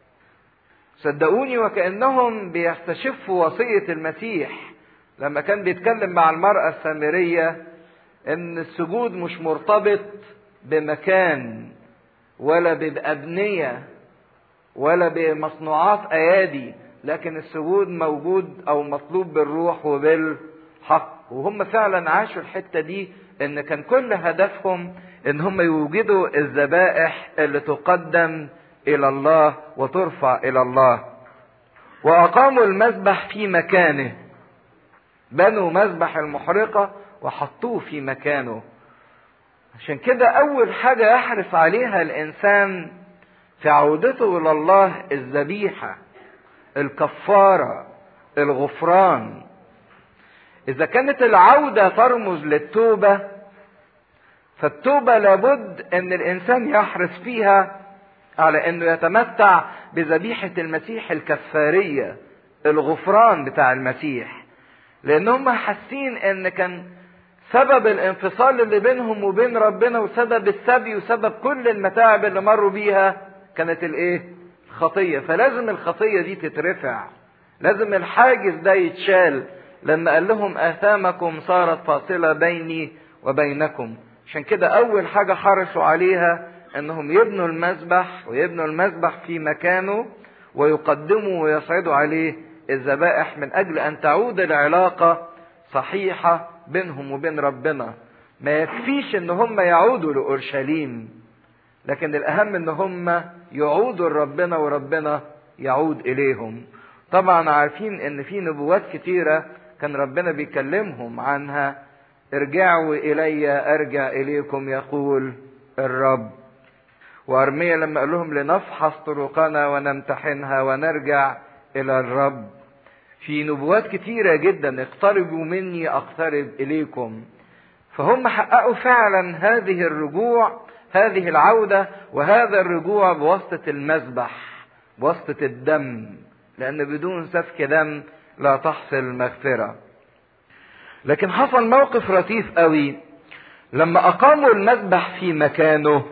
S1: صدقوني وكأنهم بيستشفوا وصية المسيح لما كان بيتكلم مع المرأة السامرية ان السجود مش مرتبط بمكان ولا بأبنية ولا بمصنوعات ايادي لكن السجود موجود او مطلوب بالروح وبالحق وهم فعلا عاشوا الحتة دي ان كان كل هدفهم ان هم يوجدوا الذبائح اللي تقدم الى الله وترفع الى الله واقاموا المذبح في مكانه بنوا مذبح المحرقة وحطوه في مكانه عشان كده اول حاجة يحرص عليها الانسان في عودته الى الله الذبيحة الكفارة الغفران اذا كانت العودة ترمز للتوبة فالتوبة لابد ان الانسان يحرص فيها على انه يتمتع بذبيحة المسيح الكفارية الغفران بتاع المسيح لان هم حاسين ان كان سبب الانفصال اللي بينهم وبين ربنا وسبب السبي وسبب كل المتاعب اللي مروا بيها كانت الايه الخطية فلازم الخطية دي تترفع لازم الحاجز ده يتشال لما قال لهم اثامكم صارت فاصلة بيني وبينكم عشان كده اول حاجة حرصوا عليها انهم يبنوا المذبح ويبنوا المذبح في مكانه ويقدموا ويصعدوا عليه الذبائح من اجل ان تعود العلاقة صحيحة بينهم وبين ربنا ما يكفيش ان هم يعودوا لاورشليم لكن الاهم ان هم يعودوا لربنا وربنا يعود اليهم طبعا عارفين ان في نبوات كتيرة كان ربنا بيكلمهم عنها ارجعوا الي ارجع اليكم يقول الرب وارميا لما قال لهم لنفحص طرقنا ونمتحنها ونرجع الى الرب في نبوات كتيرة جدا اقتربوا مني اقترب اليكم فهم حققوا فعلا هذه الرجوع هذه العودة وهذا الرجوع بواسطة المذبح بواسطة الدم لأن بدون سفك دم لا تحصل مغفرة لكن حصل موقف لطيف قوي لما أقاموا المذبح في مكانه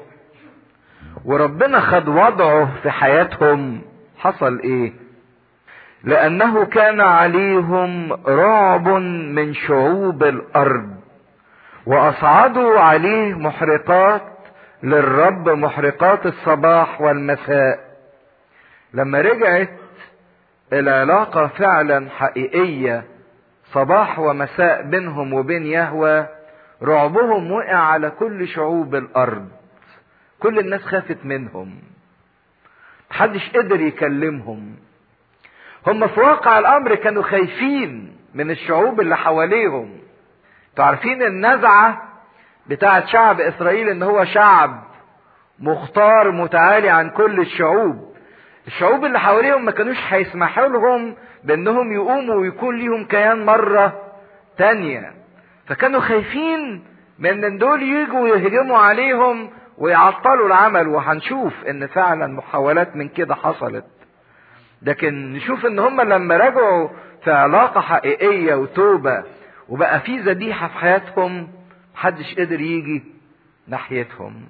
S1: وربنا خد وضعه في حياتهم حصل ايه لانه كان عليهم رعب من شعوب الارض واصعدوا عليه محرقات للرب محرقات الصباح والمساء لما رجعت العلاقة فعلا حقيقية صباح ومساء بينهم وبين يهوى رعبهم وقع على كل شعوب الارض كل الناس خافت منهم محدش قدر يكلمهم هم في واقع الامر كانوا خايفين من الشعوب اللي حواليهم انتوا عارفين النزعة بتاعت شعب اسرائيل ان هو شعب مختار متعالي عن كل الشعوب الشعوب اللي حواليهم ما كانوش هيسمحوا لهم بانهم يقوموا ويكون ليهم كيان مرة تانية فكانوا خايفين من ان دول يجوا يهجموا عليهم ويعطلوا العمل وهنشوف ان فعلا محاولات من كده حصلت لكن نشوف ان هم لما رجعوا في علاقة حقيقية وتوبة وبقى في ذبيحة في حياتهم محدش قدر يجي ناحيتهم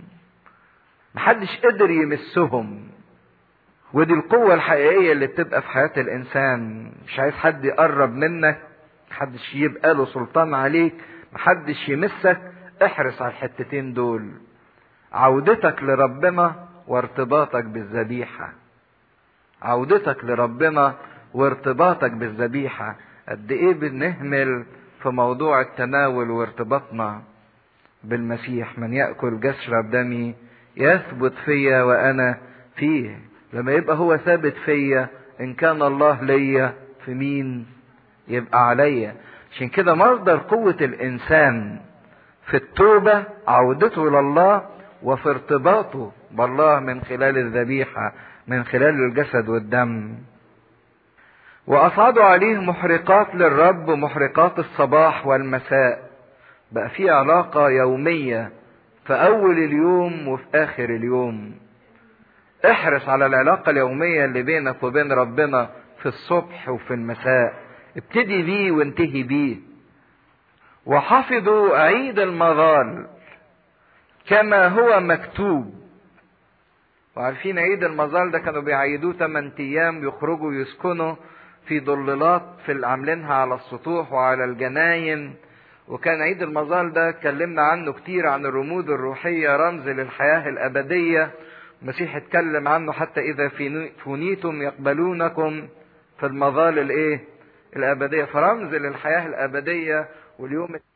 S1: محدش قدر يمسهم ودي القوة الحقيقية اللي بتبقى في حياة الإنسان مش عايز حد يقرب منك محدش يبقى له سلطان عليك محدش يمسك احرص على الحتتين دول عودتك لربنا وارتباطك بالذبيحة عودتك لربنا وارتباطك بالذبيحة قد ايه بنهمل في موضوع التناول وارتباطنا بالمسيح من يأكل جسر دمي يثبت فيا وأنا فيه لما يبقى هو ثابت فيا إن كان الله ليا في مين يبقى عليا عشان كده مصدر قوة الإنسان في التوبة عودته لله وفي ارتباطه بالله من خلال الذبيحة من خلال الجسد والدم وأصعدوا عليه محرقات للرب محرقات الصباح والمساء بقى في علاقة يومية في أول اليوم وفي آخر اليوم احرص على العلاقة اليومية اللي بينك وبين ربنا في الصبح وفي المساء ابتدي بيه وانتهي بيه وحفظوا عيد المظال كما هو مكتوب وعارفين عيد المظال ده كانوا بيعيدوه 8 ايام يخرجوا يسكنوا في ضلالات في عاملينها على السطوح وعلى الجناين وكان عيد المظال ده اتكلمنا عنه كتير عن الرموز الروحية رمز للحياة الأبدية المسيح اتكلم عنه حتى إذا فنيتم يقبلونكم في المظال الإيه؟ الأبدية فرمز للحياة الأبدية واليوم